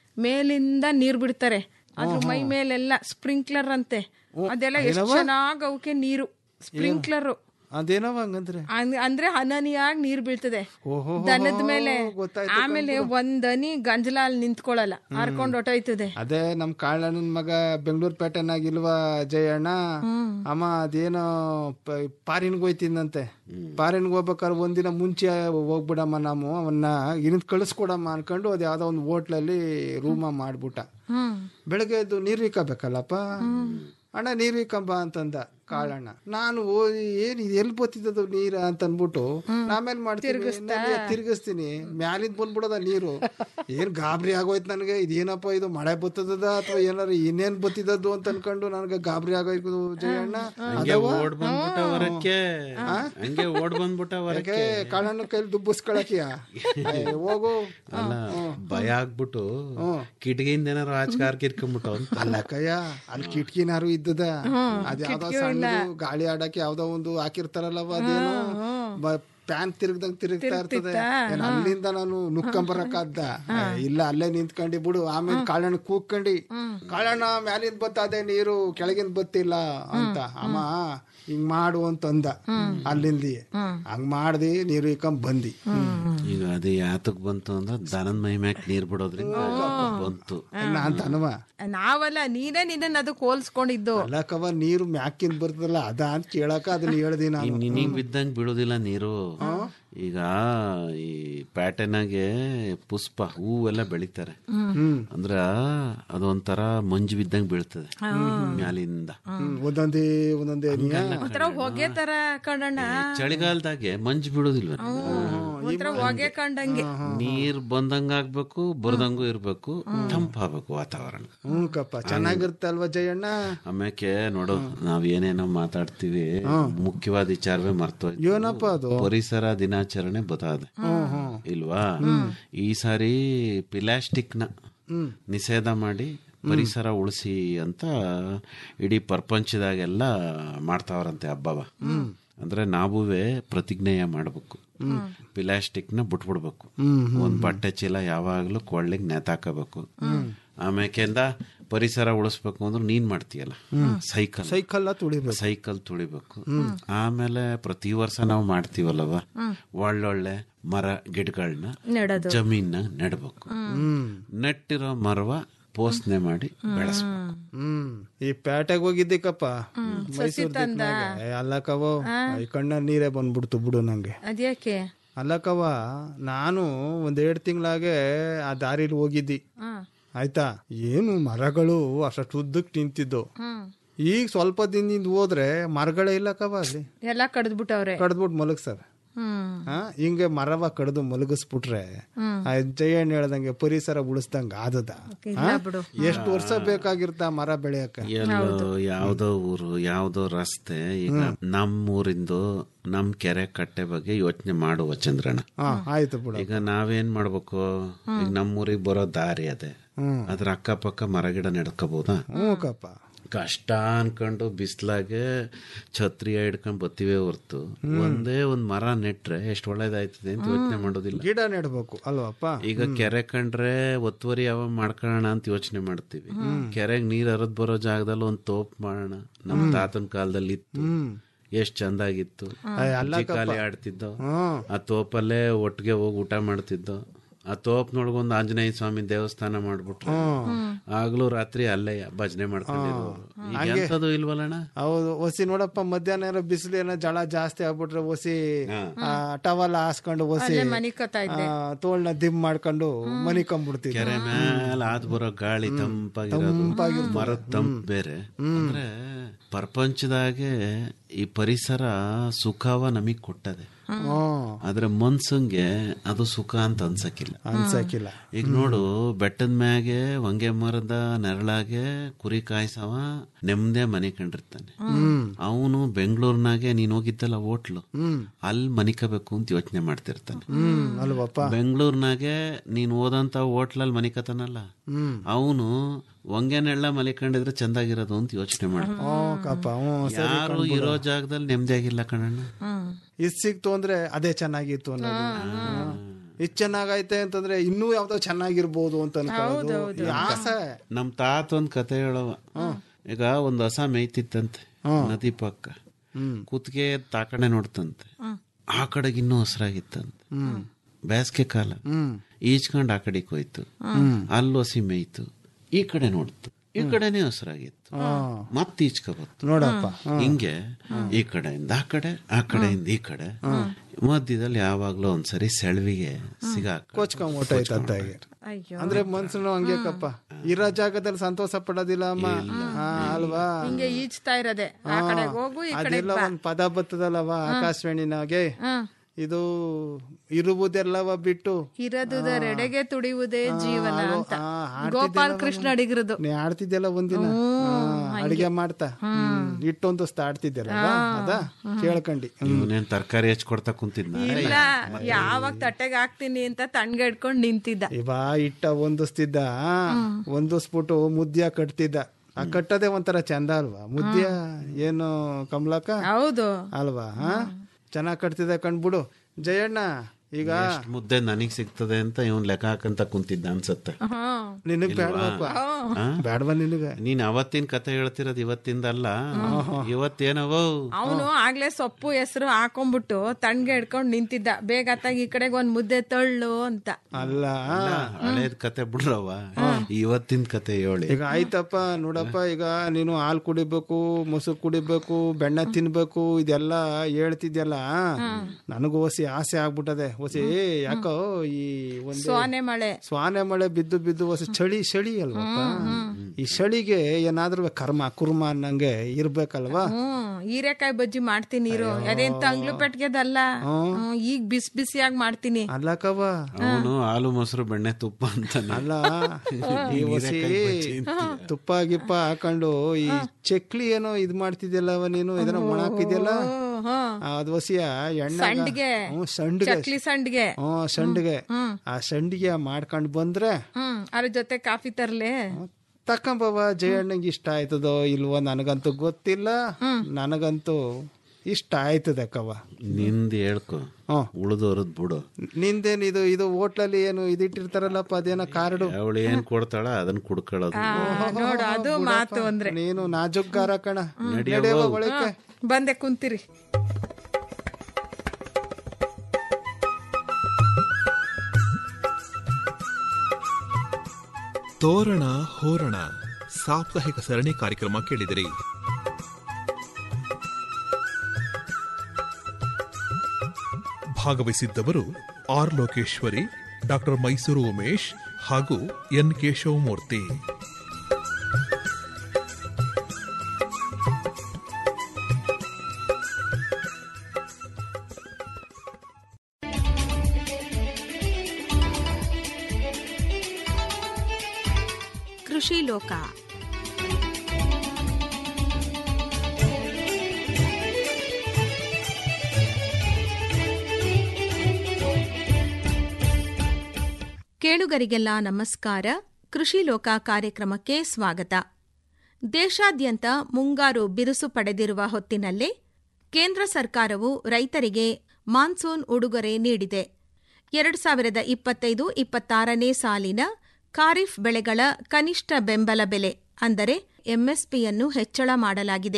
ಮೇಲಿಂದ ನೀರ್ ಬಿಡ್ತಾರೆ ಅದ್ರ ಮೈ ಮೇಲೆಲ್ಲ ಸ್ಪ್ರಿಂಕ್ಲರ್ ಅಂತೆ ಅದೆಲ್ಲ ಎಷ್ಟು ಚೆನ್ನಾಗ್ ಅವಕ್ಕೆ ನೀರು ಸ್ಪ್ರಿಂಕ್ಲರ್ ಅದೇನವ ಹಂಗಂದ್ರೆ ಅಂದ್ರೆ ಹನನಿಯಾಗಿ ನೀರ್ ಬೀಳ್ತದೆ ಓಹೋ ದನದ ಮೇಲೆ ಗೊತ್ತಾಯ್ತು ಆಮೇಲೆ ಒಂದನಿ ಗಂಜಲಾಲ್ ನಿಂತ್ಕೊಳ್ಳಲ್ಲ ಹರ್ಕೊಂಡ್ ಹೊಟ್ಟೋಯ್ತದೆ ಅದೇ ನಮ್ ಕಾಳಣ್ಣನ ಮಗ ಬೆಂಗಳೂರು ಪೇಟೆನಾಗಿಲ್ವಾ ಜಯಣ್ಣ ಅಮ್ಮ ಅದೇನೋ ಪಾರಿನ್ಗೆ ಹೋಯ್ತಿದ್ದಂತೆ ಪಾರಿನ್ಗೆ ಹೋಗ್ಬೇಕಾದ್ರೆ ಒಂದಿನ ಮುಂಚೆ ಹೋಗ್ಬಿಡಮ್ಮ ನಾವು ಅವನ್ನ ಇನ್ ಕಳಿಸ್ಕೊಡಮ್ಮ ಅನ್ಕೊಂಡು ಅದ್ ಯಾವ್ದೋ ಒಂದು ಹೋಟ್ಲಲ್ಲಿ ರೂಮ ಮಾಡ್ಬಿಟ್ಟ ಬೆಳಗ್ಗೆ ಎದ್ದು ನೀರು ಇಕ್ಕಬೇಕಲ್ಲಪ್ಪ ಅಣ್ಣ ನೀರು ಇಕ್ಕಂಬ ಅಂತಂದ ಕಾಳಣ್ಣ ನಾನು ಓದಿ ಏನ್ ಇದು ಎಲ್ಲಿ ಬತ್ತಿದ್ದದು ನೀರ ಅಂತ ಅನ್ಬಿಟ್ಟು ಆಮೇಲೆ ಮಾಡ್ತೀನಿ ನೆಲಕ್ಕೆ ತಿರ್ಗಿಸ್ತೀನಿ ಮ್ಯಾಲಿಂದ ಬಂದ್ಬಿಡೋದ ನೀರು ಏನ್ ಗಾಬರಿ ಆಗೋಯ್ತು ನನಗೆ ಇದೇನಪ್ಪ ಇದು ಮಳೆ ಬತ್ತದ ಅಥವಾ ಏನಾರ ಇನ್ನೇನ್ ಬತ್ತಿದ್ದದ್ದು ಅಂತ ಅನ್ಕೊಂಡು ನನಗೆ ಗಾಬರಿ ಆಗೋಯ್ತು ಜಯಣ್ಣ ಹಂಗೆ ಓಡ್ ಬಂದ್ಬಿಟ್ಟ ಹೊರಕ್ಕೆ ಹಂಗೆ ಓಡ್ ಬಂದ್ಬಿಟ್ಟ ಹೊರಕ್ಕೆ ಯಾಕೆ ಕಾಳಣ್ಣ ಕೈಲಿ ದುಬ್ಬಿಸ್ಕೊಳಕಿಯ ಹೋಗು ಅಲ್ಲ ಭಯ ಆಗ್ಬಿಟ್ಟು ಕಿಟಕಿಯಿಂದ ಏನಾರು ಆಚೆ ಕಾರ್ ಕಿರ್ಕೊಂಡ್ಬಿಟ್ಟು ಅಂತ ಅಲ್ಲ ಕಯ್ಯ ಅಲ್ಲಿ ಕಿಟಕಿನಾರು ಇದ್ದದ ಅದ್ ಯಾವ್ದೋ ಸಣ್ಣದು ಗಾಳಿ ಆಡಕ್ಕೆ ಯಾವ್ದೋ ಒಂದು ಹಾಕಿರ್ತಾರಲ್ಲವ ಅದೇನು ಪ್ಯಾನ್ ತಿರುಗ್ದಂಗ್ ತಿರುಗ್ತಾ ಇರ್ತದೆ ಏನ್ ಅಲ್ಲಿಂದ ನಾನು ನುಕ್ಕಂಬರಕ್ಕಾದ್ದ ಇಲ್ಲ ಅಲ್ಲೇ ನಿಂತ್ಕೊಂಡಿ ಬಿಡು ಆಮೇಲೆ ಕಾಳಣ್ಣ ಕೂಕ್ಕಂಡಿ ಕಾಳಣ್ಣ ಮ್ಯಾಲಿಂದ ಬತ್ತದೆ ನೀರು ಕೆಳಗಿಂದ ಬತ್ತಿಲ್ಲ ಅಂತ ಅಮ್ಮ ಹಿಂಗ್ ಮಾಡು ಅಂತ ಅಂದ ಅಲ್ಲಿಂದ ಹಂಗ್ ಮಾಡ್ದಿ ನೀರು ಇಕ್ಕಂಡ್ ಬಂದಿ ಈಗ ಅದು ಯಾತಕ್ ಬಂತು ಅಂದ್ರೆ ದನದ ಮೈ ಮ್ಯಾಕ್ ನೀರ್ ಬಿಡೋದ್ರಿಂದ ಬಂತು ನಾನ್ ತನವ ನಾವಲ್ಲ ನೀನೇ ನಿನ್ನ ಅದಕ್ಕೆ ಹೋಲ್ಸ್ಕೊಂಡಿದ್ದು ಅಲ್ಲಕವ ನೀರು ಮ್ಯಾಕಿಂದ ಬರ್ತದಲ್ಲ ಅದ ಅಂತ ಕೇಳಕ ಅದನ್ನ ಹೇಳ್ದಿ ನಾನು ನಿನಗ್ ಬಿದ್ದಂಗ್ ಬಿಡೋದಿಲ್ಲ ನೀರು ಈಗ ಈ ಪ್ಯಾಟರ್ನಾಗೆ ಪುಷ್ಪ ಹೂವೆಲ್ಲ ಬೆಳಿತಾರೆ ಅಂದ್ರ ಅದೊಂಥರ ಮಂಜು ಬಿದ್ದಂಗ್ ಬೀಳ್ತದೆ ಮ್ಯಾಲಿಂದ ಹ್ಮ್, ಒಂದೊಂದೇ ಒಂದೊಂದೇ ನೀಯ ಒಂಥರ ಹೊಗೆ ತರ ಕಣ್ಣಣ್ಣ ಚಳಿಗಾಲದಾಗೆ ಮಂಜು ಬಿಡೋದಿಲ್ವ ಒಂಥರ ಹೊಗೆ ಕಂಡಂಗೆ ನೀರ್ ಬಂದಂಗ ಆಗ್ಬೇಕು ಬರ್ದಂಗೂ ಇರ್ಬೇಕು ತಂಪಾಗ್ಬೇಕು ವಾತಾವರಣ ಹ್ಮ್ ಕಪ್ಪ ಚೆನ್ನಾಗಿರ್ತಲ್ವ ಜಯಣ್ಣ ಆಮ್ಯಾಕೆ ನೋಡು ನಾವ್ ಏನೇನೋ ಮಾತಾಡ್ತೀವಿ ಮುಖ್ಯವಾದ ವಿಚಾರವೇ ಮರ್ತೋಯ್ತು ಏನಪ್ಪ ಅದು ಪರಿಸರ ದಿನಾಚರಣೆ ಬತಾದೆ ಇಲ್ವಾ ಈ ಸಾರಿ ಪ್ಲಾಸ್ಟಿಕ್ ನ ನಿಷೇಧ ಮಾಡಿ ಪರಿಸರ ಉಳಿಸಿ ಅಂತ ಇಡೀ ಪ್ರಪಂಚದಾಗೆಲ್ಲ ಮಾಡ್ತಾವ್ರಂತೆ ಹಬ್ಬವ ಅಂದ್ರೆ ನಾವುವೇ ಪ್ರತಿಜ್ಞೆಯ ಮಾಡ್ಬೇಕು ಪ್ಲಾಸ್ಟಿಕ್ ನ ಬಿಟ್ಬಿಡ್ಬೇಕು ಒಂದ್ ಬಟ್ಟೆ ಚೀಲ ಯಾವಾಗ್ಲೂ ಕೊಳ್ಳಿಗೆ ನೇತಾಕಬೇಕು ಆಮ್ಯಾಕೆಂದ ಪರಿಸರ ಉಳಿಸ್ಬೇಕು ಅಂದ್ರೆ ನೀನ್ ಮಾಡ್ತೀಯಲ್ಲ ಸೈಕಲ್ ಸೈಕಲ್ ತುಳಿಬೇಕು ಸೈಕಲ್ ತುಳಿಬೇಕು ಆಮೇಲೆ ಪ್ರತಿ ವರ್ಷ ನಾವು ಮಾಡ್ತೀವಲ್ಲವ ಒಳ್ಳೊಳ್ಳೆ ಮರ ಗಿಡಗಳನ್ನ ನೆಡೋದು ಜಮೀನ ನೆಡ್ಬೇಕು ನೆಟ್ಟಿರೋ ಮರವ ಪೋಷಣೆ ಮಾಡಿ ಬೆಳೆಸ್ಬೇಕು ಹ್ಮ್ ಈ ಪೇಟೆಗೆ ಹೋಗಿದ್ದಿಕಪ್ಪ ಮೈಸೂರು ಅಲ್ಲಕವ ಈ ಕಣ್ಣ ನೀರೇ ಬಂದ್ಬಿಡ್ತು ಬಿಡು ನಂಗೆ ಅದ್ಯಾಕೆ ಅಲ್ಲಕವ ನಾನು ಒಂದ್ ಎರಡ್ ತಿಂಗಳಾಗೆ ಆ ದಾರಿಲಿ ಹೋಗಿದ್ದಿ ಆಯ್ತಾ ಏನು ಮರಗಳು ಅಷ್ಟು ಉದ್ದಕ್ ನಿಂತಿದ್ದು ಈಗ ಸ್ವಲ್ಪ ದಿನದಿಂದ ಹೋದ್ರೆ ಮರಗಳೇ ಇಲ್ಲಕವ ಅಲ್ಲಿ ಎಲ್ಲ ಕಡ್ದ್ಬಿಟ್ಟವ್ರೆ ಕಡ್ದ್ಬಿಟ್ಟು ಮಲಗ್ಸವೆ ಹ್ಮ್ ಆ, ಹಿಂಗೆ ಮರವ ಕಡ್ದು ಮಲಗಿಸ್ಬಿಟ್ರೆ ಆ ಜಯಣ್ಣ ಹೇಳ್ದಂಗೆ ಪರಿಸರ ಉಳಿಸ್ದಂಗ ಆದದ ಆ? ಎಷ್ಟು ವರ್ಷ ಬೇಕಾಗಿರ್ತ ಮರ ಬೆಳೆಯಕ ಎಲ್ಲೋ ಯಾವ್ದೋ ಊರು ಯಾವ್ದೋ ರಸ್ತೆ ಈಗ ನಮ್ಮ ಊರಿಂದು ನಮ್ ಕೆರೆ ಕಟ್ಟೆ ಬಗ್ಗೆ ಯೋಚನೆ ಮಾಡುವ ಚಂದ್ರಣ್ಣ ಹಾ ಆಯ್ತು ಬಿಡ ಈಗ ನಾವೇನ್ ಮಾಡ್ಬೇಕು ಈಗ ನಮ್ಮೂರಿಗೆ ಬರೋ ದಾರಿ ಅದೇ ಅದ್ರ ಅಕ್ಕಪಕ್ಕ ಮರಗಿಡ ನೆಡ್ಕೋಬಹುದಾ ಹ್ಞೂ ಕಪ್ಪ ಕಷ್ಟ ಅನ್ಕೊಂಡು ಬಿಸ್ಲಾಗೆ ಛತ್ರಿ ಹಿಡ್ಕೊಂಡ್ ಬತ್ತೀವಿ ಹೊರ್ತು ಒಂದೇ ಒಂದ್ ಮರ ನೆಟ್ರೆ ಎಷ್ಟು ಒಳ್ಳೇದಾಯ್ತದೆ ಅಂತ ಯೋಚನೆ ಮಾಡೋದಿಲ್ಲ ಗಿಡ ನೆಡ್ಬೇಕು ಅಲ್ವಪ್ಪ ಈಗ ಕೆರೆ ಕಂಡ್ರೆ ಒತ್ತುವರಿ ಯಾವ ಮಾಡ್ಕೊಳ್ಳೋಣ ಅಂತ ಯೋಚನೆ ಮಾಡ್ತೀವಿ ಕೆರೆಗೆ ನೀರ್ ಹರಿದ್ ಬರೋ ಜಾಗದಲ್ಲಿ ಒಂದ್ ತೋಪ್ ಮಾಡೋಣ ನಮ್ ತಾತನ ಕಾಲದಲ್ಲಿ ಇತ್ತು ಎಷ್ಟ್ ಚಂದಾಗಿತ್ತು ಅಜ್ಜಿ ಕಾಲಿ ಆಡ್ತಿದ್ದೋ ಹ್ಮ್ ಆ ತೋಪಲ್ಲೇ ಒಟ್ಟಿಗೆ ಹೋಗಿ ಊಟ ಮಾಡ್ತಿದ್ದೋ ಆ ತೋಪ್ನೊಳಗೊಂದು ಆಂಜನೇಯ ಸ್ವಾಮಿ ದೇವಸ್ಥಾನ ಮಾಡ್ಬಿಟ್ರು ಆಗ್ಲೂ ರಾತ್ರಿ ಅಲ್ಲೇ ಭಜನೆ ಮಾಡ್ಕೊಂಡಿರೋರು ಈಗ ಹಂಗೆ. ಎಂತದು ಇಲ್ವಲ್ಲಣ್ಣ ಹೌದು ಒಸಿ ನೋಡಪ್ಪ ಮಧ್ಯಾಹ್ನ ಏನೋ ಬಿಸಿಲು ಏನೋ ಜಳ ಜಾಸ್ತಿ ಆಗ್ಬಿಟ್ರೆ ಒಸಿ ಟವಲ್ ಹಾಸ್ಕೊಂಡು ಒಸಿ ಅಲ್ಲೇ ಮನಿಕತಾ ಇದ್ದೆ. ತೋಳ್ನ ದಿಮ್ ಮಾಡ್ಕೊಂಡು ಮನಿಕೊಂಡ್ಬಿಡ್ತಿದ್ದೆ ಕೆರೆ ಮೇಲೆ ಆದ್ ಬರೋ ಗಾಳಿ ತಂಪಾಗಿರೋದು ಮರದ ತಂಪ್ ಬೇರೆ ಅಂದ್ರೆ ಪ್ರಪಂಚದಾಗೆ ಈ ಪರಿಸರ ಸುಖವ ನಮಗ್ ಕೊಟ್ಟದೆ ಆದ್ರೆ ಮನ್ಸಂಗೆ ಅದು ಸುಖ ಅಂತ ಅನ್ಸಕ್ಕಿಲ್ಲ ಅನ್ಸಕ್ಕಿಲ್ಲ ಈಗ ನೋಡು ಬೆಟ್ಟದ ಮ್ಯಾಗೆ ಹೊಂಗೆ ಮರದ ನೆರಳಾಗೆ ಕುರಿ ಕಾಯ್ಸವ ನೆಮ್ಮದೇ ಮನೆ ಕಂಡಿರ್ತಾನೆ ಅವನು ಬೆಂಗಳೂರಿನಾಗೆ ನೀನ್ ಹೋಗಿದ್ದಲ್ಲ ಹೋಟ್ಲು ಅಲ್ಲಿ ಮನಿಕಬೇಕು ಅಂತ ಯೋಚನೆ ಮಾಡ್ತಿರ್ತಾನೆ ಹ್ಮ್ ಅಲ್ವಪ್ಪ ಬೆಂಗಳೂರಿನಾಗೆ ನೀನ್ ಓದಂತ ಹೋಟ್ಲಲ್ಲಿ ಮನಿಕತಾನಲ್ಲ ಹ್ಮ್ ಅವನು ಹೊಂಗೆನೆಲ್ಲ ಮಲಿಕೊಂಡಿದ್ರೆ ಚಂದಾಗಿರೋದು ಅಂತ ಯೋಚನೆ ಮಾಡ್ತಾನೆ ಓ ಕಪ್ಪ ಹ್ಞೂ ಸರಿ ಯಾರು ಇರೋ ಜಾಗದಲ್ಲಿ ನೆಮ್ಮದಿಯಾಗಿಲ್ಲ ಕಣಣ್ಣ ಇದ್ ಸಿಕ್ತು ಅಂದ್ರೆ ಅದೇ ಚೆನ್ನಾಗಿತ್ತು ಅನ್ನೋದು ಇದ್ ಚೆನ್ನಾಗೈತೆ ಅಂತಂದ್ರೆ ಇನ್ನೂ ಯಾವ್ದೋ ಚೆನ್ನಾಗಿರ್ಬೋದು ಅಂತ ಅನ್ಕೊಳ್ಳೋದು ಈ ಆಸೆ ನಮ್ ತಾತ ಒಂದ್ ಕತೆ ಹೇಳವ ಈಗ ಒಂದ್ ಹಸ ಮೇಯ್ತಿತ್ತಂತೆ ನದಿ ಪಕ್ಕ ಕುತ್ತಿಗೆ ತಾಕಡೆ ನೋಡ್ತಂತೆ ಆ ಕಡೆಗೆ ಇನ್ನೂ ಹಸ್ರಾಗಿತ್ತಂತೆ ಬೇಸಿಗೆ ಕಾಲ ಈಚ್ಕೊಂಡ್ ಆ ಕಡೆಗೆ ಹೋಯ್ತು ಅಲ್ಲಿ ಹಸಿ ಮೇಯ್ತು ಈ ಕಡೆ ನೋಡ್ತು ಈ ಕಡೆನೆ ಹಸ್ರಾಗಿತ್ತು ಮತ್ ಈಚ್ಕೋಬತ್ತು ನೋಡಪ್ಪ ಹಿಂಗೆ ಈ ಕಡೆಯಿಂದ ಆ ಕಡೆ ಆ ಕಡೆಯಿಂದ ಈ ಕಡೆ ಮಧ್ಯದಲ್ಲಿ ಯಾವಾಗ್ಲೂ ಒಂದ್ಸರಿ ಸೆಳವಿಗೆ ಸಿಗಾಕ ಕೊಚ್ಕೊಂಡ್ ಹೊಟ್ಟೈತಂತ ಅಯ್ಯೋ ಅಂದ್ರೆ ಮನ್ಸನು ಹಂಗೆ ಕಪ್ಪ ಇರೋ ಜಾಗದಲ್ಲಿ ಸಂತೋಷ ಪಡೋದಿಲ್ಲ ಅಮ್ಮ ಹಾ, ಅಲ್ವಾ ಹಿಂಗೆ ಈಜ್ತಾ ಇರೋದೆ ಆ ಕಡೆ ಹೋಗು ಈ ಕಡೆ ಅದೆಲ್ಲ ಒಂದ್ ಪದ ಬರ್ತದಲ್ಲವ ಆಕಾಶವಾಣಿನಾಗೆ ಇದು ಇರುವುದೆಲ್ಲವ ಬಿಟ್ಟು ಇರದುದರೆಡೆಗೆ ತುಡಿಯುವುದೇ ಜೀವನ ಅಂತ ಆ, ಹಾಡ್ತಿದ್ದೆಲ್ಲ ಗೋಪಾಲ್ ಕೃಷ್ಣ ಅಡಿಗರದು ನೀ ಆಡ್ತಿದ್ದೆಲ್ಲ ಒಂದಿನ ಹಾ, ಅಡಿಗೆ ಮಾಡ್ತಾ ಹ್ಮ್, ಹಿಟ್ಟೊಂದು ಆಡ್ತಿದ್ದೆಲ್ಲ ಅದ ಕೇಳ್ಕಂಡಿ ಇವನೇನ್ ತರಕಾರಿ ಹೆಚ್ಚಿಕೊಡ್ತಾ ಕುಂತಿದ್ನ ಇಲ್ಲ ಯಾವಾಗ ತಟ್ಟೆಗೆ ಹಾಕ್ತೀನಿ ಅಂತ ತಣ್ಗೆ ಇಟ್ಕೊಂಡ್ ನಿಂತಿದ್ದ ಇವಾ ಇಟ್ಟ ಹೊಂದಿಸ್ತಿದ್ದ ಹೊಂದಿಸ್ಬಿಟ್ಟು ಮುದ್ಯ ಕಟ್ತಿದ್ದ ಆ ಕಟ್ಟೋದೇ ಒಂಥರ ಚಂದ ಅಲ್ವಾ ಮುದ್ಯ ಏನು ಕಮಲಕ್ಕ ಹೌದು ಅಲ್ವಾ ಹಾ ಚೆನ್ನಾಗ್ ಕಟ್ತಿದ್ದ ಕಂಡ್ಬಿಡು ಜಯಣ್ಣ ಈಗ ಎಷ್ಟ್ ಮುದ್ದೆ ನನಗ್ ಸಿಗ್ತದೆ ಅಂತ ಇವನ್ ಲೆಕ್ಕ ಹಾಕಂತ ಕುಂತಿದ್ದ ಅನ್ಸತ್ತೆ ನಿನಗ್ ಬೇಡವಪ್ಪ ಆ? ಬೇಡವಾ ನಿನಗ ನೀನ್ ಅವತ್ತಿನ ಕತೆ ಹೇಳ್ತಿರೋದು ಇವತ್ತಿಂದಲ್ಲ ಇವತ್ತೇನವೋ ಅವನು ಆಗ್ಲೇ ಸೊಪ್ಪು ಹೆಸರು ಹಾಕೊಂಡ್ಬಿಟ್ಟು ತಣ್ಗೆ ಇಟ್ಕೊಂಡ್ ನಿಂತಿದ್ದ ಬೇಗ ಅತ್ತಾಗ ಈ ಕಡೆಗೆ ಒಂದ್ ಮುದ್ದೆ ತಳ್ಳು ಅಂತ ಅಲ್ಲ ಹಳೇದ್ ಕತೆ ಬಿಡ್ರವ ಇವತ್ತಿನ ಕತೆ ಹೇಳಿ ಈಗ ಆಯ್ತಪ್ಪ ನೋಡಪ್ಪ ಈಗ ನೀನು ಹಾಲು ಕುಡಿಬೇಕು ಮೊಸರು ಕುಡಿಬೇಕು ಬೆಣ್ಣೆ ತಿನ್ಬೇಕು ಇದೆಲ್ಲ ಹೇಳ್ತಿದ್ಯಲ್ಲ ನನಗೂ ಹೊಸಿ ಆಸೆ ಆಗ್ಬಿಟ್ಟದೆ ಹೊಸಿ ಯಾಕೋ ಈ ಒಂದು ಸೋನೆ ಮಳೆ ಸ್ವಾನೆ ಮಳೆ ಬಿದ್ದು ಬಿದ್ದು ಹೊಸ ಚಳಿ ಚಳಿ ಅಲ್ವಪ್ಪ ಈ ಚಳಿಗೆ ಏನಾದ್ರೂ ಕರ್ಮ ಕುರ್ಮ ಅನ್ನಂಗೆ ಇರ್ಬೇಕಲ್ವಾ ಹ್ಮ್ ಹೀರೆಕಾಯಿ ಬಜ್ಜಿ ಮಾಡ್ತೀನಿ ಇರು ಅದೇನ್ ತಂಗ್ಳು ಪೆಟ್ಗೆದಲ್ಲ ಹ್ಮ್, ಈಗ ಬಿಸಿ ಬಿಸಿಯಾಗಿ ಮಾಡ್ತೀನಿ ಅಲ್ಲಕವ ಅವನು ಹಾಲು ಮೊಸರು ಬೆಣ್ಣೆ ತುಪ್ಪ ಅಂತ ಅಲ್ಲ ಈ ಹೊಸಿ ತುಪ್ಪ ಗಿಪ್ಪ ಹಾಕೊಂಡು ಈ ಚಕ್ಲಿ ಏನೋ ಇದ್ ಮಾಡ್ತಿದ್ಯಲ್ಲವ ನೀನು ಇದನ್ನ ಒಣ ಹಾಕಿದ್ಯಲ್ಲ ಅದ್ ಹೊಸಿಯ ಎಣ್ಣೆ ಸಂಡ್ಗೆ ಸಂಡ್ಗೆ ಚಕ್ಲಿ ಸಂಡ್ಗೆ ಹ್ಮ್ ಸಂಡ್ಗೆ ಆ ಸಂಡಿಗೆ ಮಾಡ್ಕೊಂಡ್ ಬಂದ್ರೆ ಹ್ಮ್ ಅದ್ರ ಜೊತೆ ಕಾಫಿ ತರ್ಲೆ ತಕೊಂಬವ ಜಯಣ್ಣಂಗೆ ಇಷ್ಟ ಆಯ್ತದೋ ಇಲ್ವೋ ನನಗಂತೂ ಗೊತ್ತಿಲ್ಲ ನನಗಂತೂ ಇಷ್ಟ ಆಯ್ತದೆ ಕವ ನಿಂದ್ ಹೇಳ್ಕೊ ಉಳ್ದೋರದ್ ಬಿಡು ನಿಂದೇನ್ ಇದು ಇದು ಹೋಟ್ಲಲ್ಲಿ ಏನು ಇದಿಟ್ಟಿರ್ತಾರಲ್ಲಪ್ಪ ಅದೇನೋ ಕಾರ್ಡು ಅವಳು ಏನ್ ಕೊಡ್ತಾಳ ಅದನ್ನ ಕುಡ್ಕೊಳ್ಳೋದು ನೋಡು ಅದು ಮಾತು ಅಂದ್ರೆ ನೀನು ನಾಜುಗ್ಗಾರ ಕಣ ನಡಿಯವ್ವ. ನಡೆಯವ ಒಳಕ್ಕೆ ಹ್ಮ್, ಬಂದೆ ಕುಂತಿರಿ ತೋರಣ ಹೋರಣ ಸಾಪ್ತಾಹಿಕ ಸರಣಿ ಕಾರ್ಯಕ್ರಮ ಕೇಳಿದಿರಿ ಭಾಗವಹಿಸಿದ್ದವರು ಆರ್ ಲೋಕೇಶ್ವರಿ ಡಾಕ್ಟರ್ ಮೈಸೂರು ಉಮೇಶ್ ಹಾಗೂ ಎನ್ ಕೇಶವಮೂರ್ತಿ ಕೃಷಿ ಲೋಕ ಕೇಳುಗರಿಗೆಲ್ಲ ನಮಸ್ಕಾರ ಕೃಷಿ ಲೋಕ ಕಾರ್ಯಕ್ರಮಕ್ಕೆ ಸ್ವಾಗತ ದೇಶಾದ್ಯಂತ ಮುಂಗಾರು ಬಿರುಸು ಪಡೆದಿರುವ ಹೊತ್ತಿನಲ್ಲೇ ಕೇಂದ್ರ ಸರ್ಕಾರವು ರೈತರಿಗೆ ಮಾನ್ಸೂನ್ ಉಡುಗೊರೆ ನೀಡಿದೆ ಎರಡು ಸಾವಿರದ ಇಪ್ಪತ್ತೈದು ಇಪ್ಪತ್ತಾರನೇ ಸಾಲಿನ ಖಾರಿಫ್ ಬೆಳೆಗಳ ಕನಿಷ್ಠ ಬೆಂಬಲ ಬೆಲೆ ಅಂದರೆ ಎಂಎಸ್ಪಿಯನ್ನು ಹೆಚ್ಚಳ ಮಾಡಲಾಗಿದೆ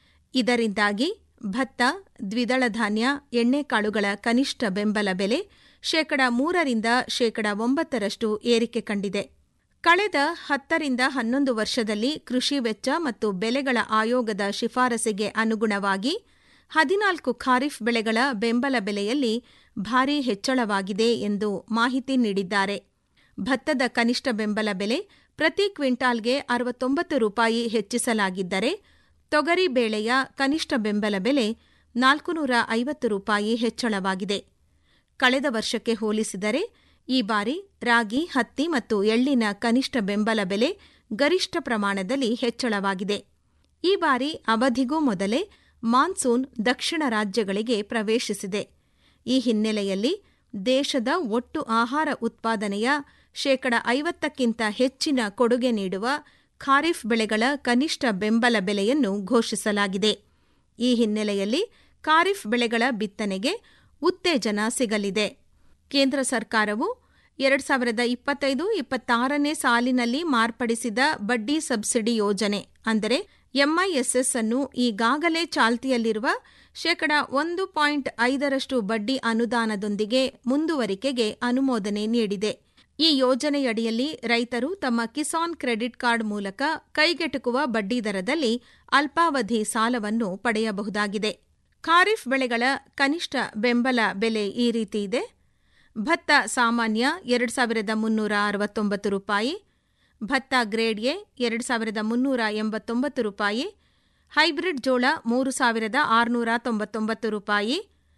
ಇದರಿಂದಾಗಿ ಭತ್ತ ದ್ವಿದಳ ಧಾನ್ಯ ಎಣ್ಣೆಕಾಳುಗಳ ಕನಿಷ್ಠ ಬೆಂಬಲ ಬೆಲೆ ಶೇಕಡ ಮೂರರಿಂದ ಶೇಕಡ ಒಂಬತ್ತರಷ್ಟು ಏರಿಕೆ ಕಂಡಿದೆ ಕಳೆದ ಹತ್ತರಿಂದ ಹನ್ನೊಂದು ವರ್ಷದಲ್ಲಿ ಕೃಷಿ ವೆಚ್ಚ ಮತ್ತು ಬೆಲೆಗಳ ಆಯೋಗದ ಶಿಫಾರಸಿಗೆ ಅನುಗುಣವಾಗಿ ಹದಿನಾಲ್ಕು ಖಾರಿಫ್ ಬೆಳೆಗಳ ಬೆಂಬಲ ಬೆಲೆಯಲ್ಲಿ ಭಾರೀ ಹೆಚ್ಚಳವಾಗಿದೆ ಎಂದು ಮಾಹಿತಿ ನೀಡಿದ್ದಾರೆ ಭತ್ತದ ಕನಿಷ್ಠ ಬೆಂಬಲ ಬೆಲೆ ಪ್ರತಿ ಕ್ವಿಂಟಾಲ್ಗೆ ಅರವತ್ತೊಂಬತ್ತು ರೂಪಾಯಿ ಹೆಚ್ಚಿಸಲಾಗಿದ್ದರೆ ತೊಗರಿ ಬೇಳೆಯ ಕನಿಷ್ಠ ಬೆಂಬಲ ಬೆಲೆ ನಾಲ್ಕುನೂರ ಐವತ್ತು ರೂಪಾಯಿ ಹೆಚ್ಚಳವಾಗಿದೆ ಕಳೆದ ವರ್ಷಕ್ಕೆ ಹೋಲಿಸಿದರೆ ಈ ಬಾರಿ ರಾಗಿ ಹತ್ತಿ ಮತ್ತು ಎಳ್ಳಿನ ಕನಿಷ್ಠ ಬೆಂಬಲ ಬೆಲೆ ಗರಿಷ್ಠ ಪ್ರಮಾಣದಲ್ಲಿ ಹೆಚ್ಚಳವಾಗಿದೆ ಈ ಬಾರಿ ಅವಧಿಗೂ ಮೊದಲೇ ಮಾನ್ಸೂನ್ ದಕ್ಷಿಣ ರಾಜ್ಯಗಳಿಗೆ ಪ್ರವೇಶಿಸಿದೆ ಈ ಹಿನ್ನೆಲೆಯಲ್ಲಿ ದೇಶದ ಒಟ್ಟು ಆಹಾರ ಉತ್ಪಾದನೆಯ ಶೇಕಡ ಐವತ್ತಕ್ಕಿಂತ ಹೆಚ್ಚಿನ ಕೊಡುಗೆ ನೀಡುವ ಖಾರಿಫ್ ಬೆಳೆಗಳ ಕನಿಷ್ಠ ಬೆಂಬಲ ಬೆಲೆಯನ್ನು ಘೋಷಿಸಲಾಗಿದೆ ಈ ಹಿನ್ನೆಲೆಯಲ್ಲಿ ಖಾರಿಫ್ ಬೆಳೆಗಳ ಬಿತ್ತನೆಗೆ ಉತ್ತೇಜನ ಸಿಗಲಿದೆ ಕೇಂದ್ರ ಸರ್ಕಾರವು ಎರಡು ಸಾವಿರದ ಇಪ್ಪತ್ತೈದು ಇಪ್ಪತ್ತಾರನೇ ಸಾಲಿನಲ್ಲಿ ಮಾರ್ಪಡಿಸಿದ ಬಡ್ಡಿ ಸಬ್ಸಿಡಿ ಯೋಜನೆ ಅಂದರೆ ಎಂಐಎಸ್ಎಸ್ ಅನ್ನು ಈಗಾಗಲೇ ಚಾಲ್ತಿಯಲ್ಲಿರುವ ಶೇಕಡ ಒಂದು ಪಾಯಿಂಟ್ ಐದರಷ್ಟು ಬಡ್ಡಿ ಅನುದಾನದೊಂದಿಗೆ ಮುಂದುವರಿಕೆಗೆ ಅನುಮೋದನೆ ನೀಡಿದೆ ಈ ಯೋಜನೆಯಡಿಯಲ್ಲಿ ರೈತರು ತಮ್ಮ ಕಿಸಾನ್ ಕ್ರೆಡಿಟ್ ಕಾರ್ಡ್ ಮೂಲಕ ಕೈಗೆಟುಕುವ ಬಡ್ಡಿದರದಲ್ಲಿ ಅಲ್ಪಾವಧಿ ಸಾಲವನ್ನು ಪಡೆಯಬಹುದಾಗಿದೆ ಖಾರಿಫ್ ಬೆಳೆಗಳ ಕನಿಷ್ಠ ಬೆಂಬಲ ಬೆಲೆ ಈ ರೀತಿ ಇದೆ ಭತ್ತ ಸಾಮಾನ್ಯ ಎರಡು ಸಾವಿರದ ಮುನ್ನೂರ ಅರವತ್ತೊಂಬತ್ತು ರೂಪಾಯಿ ಭತ್ತ ಗ್ರೇಡ್ ಎ ಎರಡು ಸಾವಿರದ ಮುನ್ನೂರ ಎಂಬತ್ತೊಂಬತ್ತು ರೂಪಾಯಿ ಹೈಬ್ರಿಡ್ ಜೋಳ ಮೂರು ಸಾವಿರದ ಆರುನೂರ ತೊಂಬತ್ತೊಂಬತ್ತು ರೂಪಾಯಿ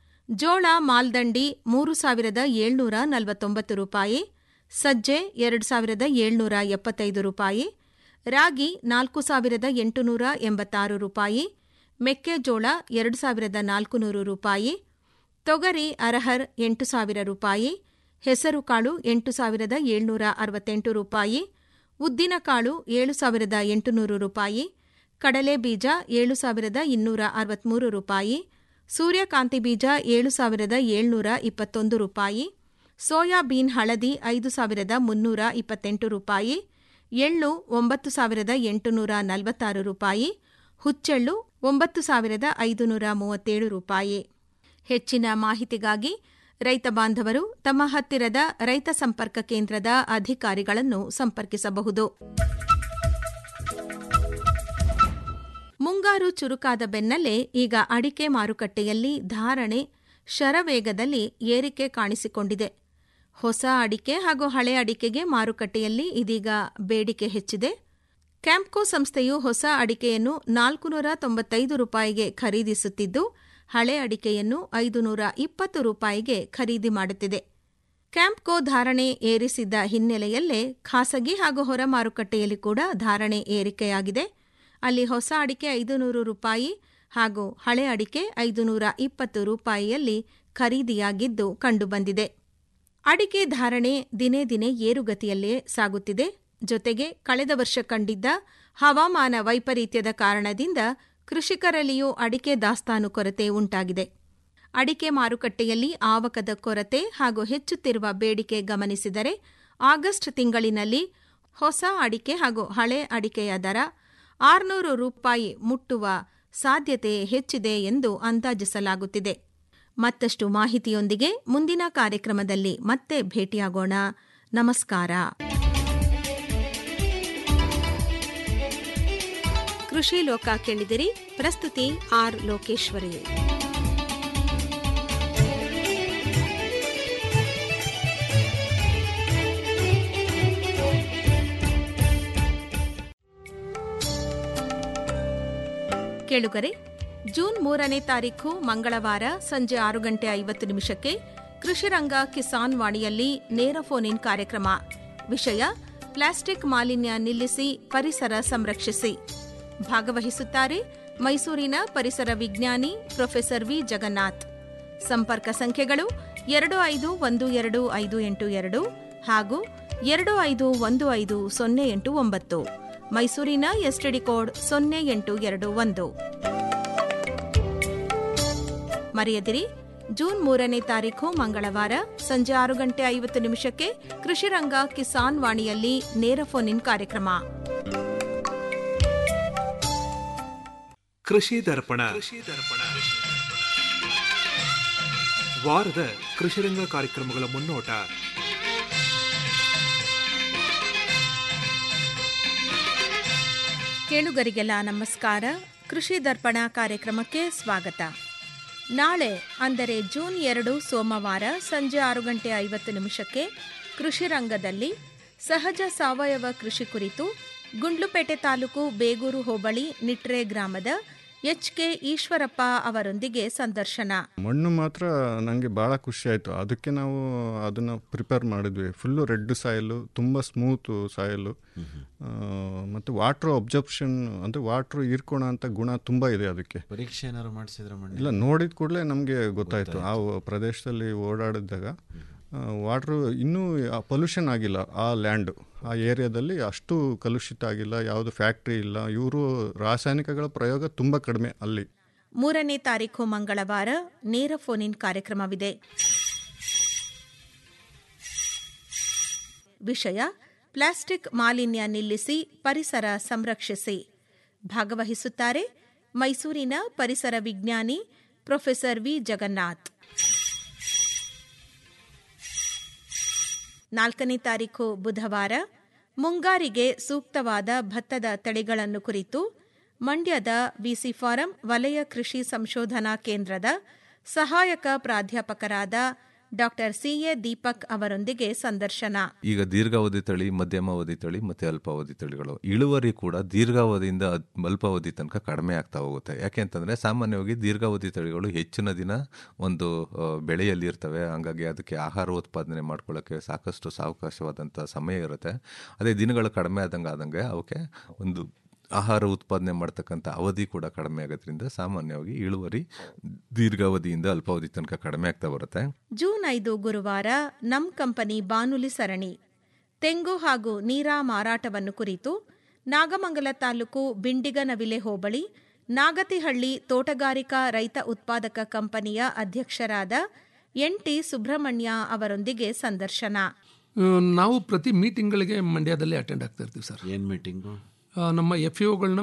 ಜೋಳ ಮಾಲ್ದಂಡಿ ಮೂರು ಸಾವಿರದ ಏಳ್ನೂರ ನಲವತ್ತೊಂಬತ್ತು ರೂಪಾಯಿ ಸಜ್ಜೆ ಎರಡು ಸಾವಿರದ ಏಳ್ನೂರ ಎಪ್ಪತ್ತೈದು ರೂಪಾಯಿ ರಾಗಿ ನಾಲ್ಕು ಸಾವಿರದ ಎಂಟುನೂರ ಎಂಬತ್ತಾರು ರೂಪಾಯಿ ಮೆಕ್ಕೆಜೋಳ ಎರಡು ಸಾವಿರದ ನಾಲ್ಕುನೂರು ರೂಪಾಯಿ ತೊಗರಿ ಅರಹರ್ ಎಂಟು ಸಾವಿರ ರೂಪಾಯಿ ಹೆಸರುಕಾಳು ಎಂಟು ಸಾವಿರದ ಏಳ್ನೂರ ಅರವತ್ತೆಂಟು ರೂಪಾಯಿ ಉದ್ದಿನಕಾಳು ಏಳು ಸಾವಿರದ ಎಂಟುನೂರು ರೂಪಾಯಿ ಕಡಲೆ ಬೀಜ ಏಳು ಸಾವಿರದ ಇನ್ನೂರ ಅರವತ್ಮೂರು ರೂಪಾಯಿ ಸೂರ್ಯಕಾಂತಿ ಬೀಜ ಏಳು ಸಾವಿರದ ಏಳ್ನೂರ ಇಪ್ಪತ್ತೊಂದು ರೂಪಾಯಿ ಸೋಯಾಬೀನ್ ಹಳದಿ ಐದು ಸಾವಿರದ ಮುನ್ನೂರ ಇಪ್ಪತ್ತೆಂಟು ರೂಪಾಯಿ ಎಳ್ಳು ಒಂಬತ್ತು ಸಾವಿರದ ಎಂಟುನೂರ ನಲವತ್ತಾರು ರೂಪಾಯಿ ಹುಚ್ಚೆಳ್ಳು ಒಂಬತ್ತು ಸಾವಿರದ ಐದುನೂರ ಮೂವತ್ತೇಳು ರೂಪಾಯಿ ಹೆಚ್ಚಿನ ಮಾಹಿತಿಗಾಗಿ ರೈತ ಬಾಂಧವರು ತಮ್ಮ ಹತ್ತಿರದ ರೈತ ಸಂಪರ್ಕ ಕೇಂದ್ರದ ಅಧಿಕಾರಿಗಳನ್ನು ಸಂಪರ್ಕಿಸಬಹುದು ಮುಂಗಾರು ಚುರುಕಾದ ಬೆನ್ನಲ್ಲೇ ಈಗ ಅಡಿಕೆ ಮಾರುಕಟ್ಟೆಯಲ್ಲಿ ಧಾರಣೆ ಶರವೇಗದಲ್ಲಿ ಏರಿಕೆ ಕಾಣಿಸಿಕೊಂಡಿದೆ ಹೊಸ ಅಡಿಕೆ ಹಾಗೂ ಹಳೆ ಅಡಿಕೆಗೆ ಮಾರುಕಟ್ಟೆಯಲ್ಲಿ ಇದೀಗ ಬೇಡಿಕೆ ಹೆಚ್ಚಿದೆ ಕ್ಯಾಂಪ್ಕೋ ಸಂಸ್ಥೆಯು ಹೊಸ ಅಡಿಕೆಯನ್ನು ನಾಲ್ಕುನೂರ ತೊಂಬತ್ತೈದು ರೂಪಾಯಿಗೆ ಖರೀದಿಸುತ್ತಿದ್ದು ಹಳೆ ಅಡಿಕೆಯನ್ನು ಐದುನೂರ ಇಪ್ಪತ್ತು ರೂಪಾಯಿಗೆ ಖರೀದಿ ಮಾಡುತ್ತಿದೆ ಕ್ಯಾಂಪ್ಕೋ ಧಾರಣೆ ಏರಿಸಿದ್ದ ಹಿನ್ನೆಲೆಯಲ್ಲೇ ಖಾಸಗಿ ಹಾಗೂ ಹೊರ ಮಾರುಕಟ್ಟೆಯಲ್ಲಿ ಕೂಡ ಧಾರಣೆ ಏರಿಕೆಯಾಗಿದೆ ಅಲ್ಲಿ ಹೊಸ ಅಡಿಕೆ ಐದುನೂರು ರೂಪಾಯಿ ಹಾಗೂ ಹಳೆ ಅಡಿಕೆ ಐದುನೂರ ಇಪ್ಪತ್ತು ರೂಪಾಯಿಯಲ್ಲಿ ಖರೀದಿಯಾಗಿದ್ದು ಕಂಡುಬಂದಿದೆ ಅಡಿಕೆ ಧಾರಣೆ ದಿನೇ ದಿನೇ ಏರುಗತಿಯಲ್ಲೇ ಸಾಗುತ್ತಿದೆ ಜೊತೆಗೆ ಕಳೆದ ವರ್ಷ ಕಂಡಿದ್ದ ಹವಾಮಾನ ವೈಪರೀತ್ಯದ ಕಾರಣದಿಂದ ಕೃಷಿಕರಲ್ಲಿಯೂ ಅಡಿಕೆ ದಾಸ್ತಾನು ಕೊರತೆ ಉಂಟಾಗಿದೆ ಅಡಿಕೆ ಮಾರುಕಟ್ಟೆಯಲ್ಲಿ ಆವಕದ ಕೊರತೆ ಹಾಗೂ ಹೆಚ್ಚುತ್ತಿರುವ ಬೇಡಿಕೆ ಗಮನಿಸಿದರೆ ಆಗಸ್ಟ್ ತಿಂಗಳಿನಲ್ಲಿ ಹೊಸ ಅಡಿಕೆ ಹಾಗೂ ಹಳೆ ಅಡಿಕೆಯ ದರ ಆರುನೂರು ರೂಪಾಯಿ ಮುಟ್ಟುವ ಸಾಧ್ಯತೆ ಹೆಚ್ಚಿದೆ ಎಂದು ಅಂದಾಜಿಸಲಾಗುತ್ತಿದೆ ಮತ್ತಷ್ಟು ಮಾಹಿತಿಯೊಂದಿಗೆ ಮುಂದಿನ ಕಾರ್ಯಕ್ರಮದಲ್ಲಿ ಮತ್ತೆ ಭೇಟಿಯಾಗೋಣ ನಮಸ್ಕಾರ ಕೃಷಿ ಲೋಕ ಕೇಳಿದಿರಿ ಪ್ರಸ್ತುತಿ ಆರ್ ಲೋಕೇಶ್ವರಿ ಕೇಳುಗರೆ ಜೂನ್ ಮೂರನೇ ತಾರೀಖು ಮಂಗಳವಾರ ಸಂಜೆ ಆರು ಗಂಟೆ ಐವತ್ತು ನಿಮಿಷಕ್ಕೆ ಕೃಷಿರಂಗ ಕಿಸಾನ್ ವಾಣಿಯಲ್ಲಿ ನೇರ ಫೋನ್ ಇನ್ ಕಾರ್ಯಕ್ರಮ ವಿಷಯ ಪ್ಲಾಸ್ಟಿಕ್ ಮಾಲಿನ್ಯ ನಿಲ್ಲಿಸಿ ಪರಿಸರ ಸಂರಕ್ಷಿಸಿ ಭಾಗವಹಿಸುತ್ತಾರೆ ಮೈಸೂರಿನ ಪರಿಸರ ವಿಜ್ಞಾನಿ ಪ್ರೊಫೆಸರ್ ವಿ ಜಗನ್ನಾಥ್ ಸಂಪರ್ಕ ಸಂಖ್ಯೆಗಳು ಎರಡು ಐದು ಒಂದು ಎರಡು ಐದು ಎಂಟು ಎರಡು ಹಾಗೂ ಎರಡು ಐದು ಒಂದು ಐದು ಸೊನ್ನೆ ಎಂಟು ಒಂಬತ್ತು ಮೈಸೂರಿನ ಎಸ್ಟಿಡಿ ಕೋಡ್ ಸೊನ್ನೆ ಎಂಟು ಎರಡು ಒಂದು ಮರೆಯದಿರಿ ಜೂನ್ ಮೂರನೇ ತಾರೀಖು ಮಂಗಳವಾರ ಸಂಜೆ ಆರು ಗಂಟೆ ಐವತ್ತು ನಿಮಿಷಕ್ಕೆ ಕೃಷಿರಂಗ ಕಿಸಾನ್ ವಾಣಿಯಲ್ಲಿ ನೇರ ಫೋನ್ ಇನ್ ಕಾರ್ಯಕ್ರಮ ಕೃಷಿ ದರ್ಪಣ ವಾರದ ಕೃಷಿರಂಗ ಕಾರ್ಯಕ್ರಮಗಳ ಮುನ್ನೋಟ ಕೇಳುಗರಿಗೆಲ್ಲ ನಮಸ್ಕಾರ ಕೃಷಿ ದರ್ಪಣ ಕಾರ್ಯಕ್ರಮಕ್ಕೆ ಸ್ವಾಗತ ನಾಳೆ ಅಂದರೆ ಜೂನ್ ಎರಡು ಸೋಮವಾರ ಸಂಜೆ ಆರು ಗಂಟೆ ಐವತ್ತು ನಿಮಿಷಕ್ಕೆ ಕೃಷಿ ರಂಗದಲ್ಲಿ ಸಹಜ ಸಾವಯವ ಕೃಷಿ ಕುರಿತು ಗುಂಡ್ಲುಪೇಟೆ ತಾಲೂಕು ಬೇಗೂರು ಹೋಬಳಿ ನಿಟ್ರೆ ಗ್ರಾಮದ ಎಚ್ ಕೆ ಈಶ್ವರಪ್ಪ ಅವರೊಂದಿಗೆ ಸಂದರ್ಶನ ಮಣ್ಣು ಮಾತ್ರ ನನಗೆ ಭಾಳ ಖುಷಿ ಆಯಿತು ಅದಕ್ಕೆ ನಾವು ಅದನ್ನು ಪ್ರಿಪೇರ್ ಮಾಡಿದ್ವಿ ಫುಲ್ಲು ರೆಡ್ ಸಾಯಿಲು ತುಂಬ ಸ್ಮೂತು ಸಾಯಿಲು ಮತ್ತು ವಾಟ್ರ್ ಅಬ್ಸರ್ಪ್ಷನ್ ಅಂದರೆ ವಾಟ್ರ್ ಹೀರ್ಕೋಣ ಅಂತ ಗುಣ ತುಂಬ ಇದೆ ಅದಕ್ಕೆ ಪರೀಕ್ಷೆ ಏನಾದ್ರು ಮಾಡಿಸಿದ್ರ ಮಣ್ಣು ಇಲ್ಲ ನೋಡಿದ ಕೂಡಲೇ ನಮಗೆ ಗೊತ್ತಾಯಿತು ಆ ಪ್ರದೇಶದಲ್ಲಿ ಓಡಾಡಿದಾಗ ವಾಟ್ರು ಇನ್ನೂ ಪೊಲ್ಯೂಷನ್ ಆಗಿಲ್ಲ ಆ ಲ್ಯಾಂಡು ಆ ಏರಿಯಾದಲ್ಲಿ ಅಷ್ಟು ಕಲುಷಿತ ಆಗಿಲ್ಲ ಯಾವುದು ಫ್ಯಾಕ್ಟ್ರಿ ಇಲ್ಲ ಇವರು ರಾಸಾಯನಿಕಗಳ ಪ್ರಯೋಗ ತುಂಬ ಕಡಿಮೆ ಅಲ್ಲಿ ಮೂರನೇ ತಾರೀಖು ಮಂಗಳವಾರ ನೇರ ಫೋನ್ ಇನ್ ಕಾರ್ಯಕ್ರಮವಿದೆ ವಿಷಯ ಪ್ಲಾಸ್ಟಿಕ್ ಮಾಲಿನ್ಯ ನಿಲ್ಲಿಸಿ ಪರಿಸರ ಸಂರಕ್ಷಿಸಿ ಭಾಗವಹಿಸುತ್ತಾರೆ ಮೈಸೂರಿನ ಪರಿಸರ ವಿಜ್ಞಾನಿ ಪ್ರೊಫೆಸರ್ ವಿ ಜಗನ್ನಾಥ್ ನಾಲ್ಕನೇ ತಾರೀಖು ಬುಧವಾರ ಮುಂಗಾರಿಗೆ ಸೂಕ್ತವಾದ ಭತ್ತದ ತಳಿಗಳನ್ನು ಕುರಿತು ಮಂಡ್ಯದ ವಿಸಿ ಫಾರಂ ವಲಯ ಕೃಷಿ ಸಂಶೋಧನಾ ಕೇಂದ್ರದ ಸಹಾಯಕ ಪ್ರಾಧ್ಯಾಪಕರಾದ ಡಾಕ್ಟರ್ ಸಿಎ ದೀಪಕ್ ಅವರೊಂದಿಗೆ ಸಂದರ್ಶನ ಈಗ ದೀರ್ಘಾವಧಿ ತಳಿ ಮಧ್ಯಮಾವಧಿ ತಳಿ ಮತ್ತೆ ಅಲ್ಪಾವಧಿ ತಳಿಗಳು ಇಳುವರಿ ಕೂಡ ದೀರ್ಘಾವಧಿಯಿಂದ ಅದ್- ಅಲ್ಪಾವಧಿ ತನಕ ಕಡಿಮೆ ಆಗ್ತಾ ಹೋಗುತ್ತೆ ಯಾಕೆಂತಂದ್ರೆ ಸಾಮಾನ್ಯವಾಗಿ ದೀರ್ಘಾವಧಿ ತಳಿಗಳು ಹೆಚ್ಚಿನ ದಿನ ಒಂದು ಆ, ಬೆಳೆಯಲ್ಲಿ ಇರ್ತವೆ ಹಂಗಾಗಿ ಅದಕ್ಕೆ ಆಹಾರ ಉತ್ಪಾದನೆ ಮಾಡ್ಕೊಳ್ಳೋಕ್ಕೆ ಸಾಕಷ್ಟು ಸಾವಕಾಶವಾದಂಥ ಸಮಯ ಇರುತ್ತೆ ಅದೇ ದಿನಗಳು ಕಡಿಮೆ ಆದಂಗೆ ಆದಂಗೆ ಅವಕ್ಕೆ ಒಂದು ಆಹಾರ ಉತ್ಪಾದನೆ ಮಾಡ್ತಕ್ಕಂಥ ಅವಧಿ ಕೂಡ ಕಡಿಮೆ ಆಗೋದ್ರಿಂದ ಸಾಮಾನ್ಯವಾಗಿ ಇಳುವರಿ ದೀರ್ಘಾವಧಿಯಿಂದ ಅಲ್ಪಾವಧಿ ತನಕ ಕಡಿಮೆ ಆಗ್ತಾ ಬರುತ್ತೆ ಜೂನ್ ಐದು ಗುರುವಾರ ನಮ್ ಕಂಪನಿ ಬಾನುಲಿ ಸರಣಿ ತೆಂಗು ಹಾಗೂ ನೀರಾ ಮಾರಾಟವನ್ನು ಕುರಿತು ನಾಗಮಂಗಲ ತಾಲೂಕು ಬಿಂಡಿಗನವಿಲೆ ಹೋಬಳಿ ನಾಗತಿಹಳ್ಳಿ ತೋಟಗಾರಿಕಾ ರೈತ ಉತ್ಪಾದಕ ಕಂಪನಿಯ ಅಧ್ಯಕ್ಷರಾದ ಎನ್ ಟಿ ಸುಬ್ರಹ್ಮಣ್ಯ ಅವರೊಂದಿಗೆ ಸಂದರ್ಶನ ಆ, ನಾವು ಪ್ರತಿ ಮೀಟಿಂಗ್ಗಳಿಗೆ ಮಂಡ್ಯದಲ್ಲಿ ಅಟೆಂಡ್ ಆಗ್ತಾ ಇರ್ತೀವಿ ಸರ್ ಏನು ಮೀಟಿಂಗು ಆ, ನಮ್ಮ ಎಫ್ ಇಒಗಳನ್ನ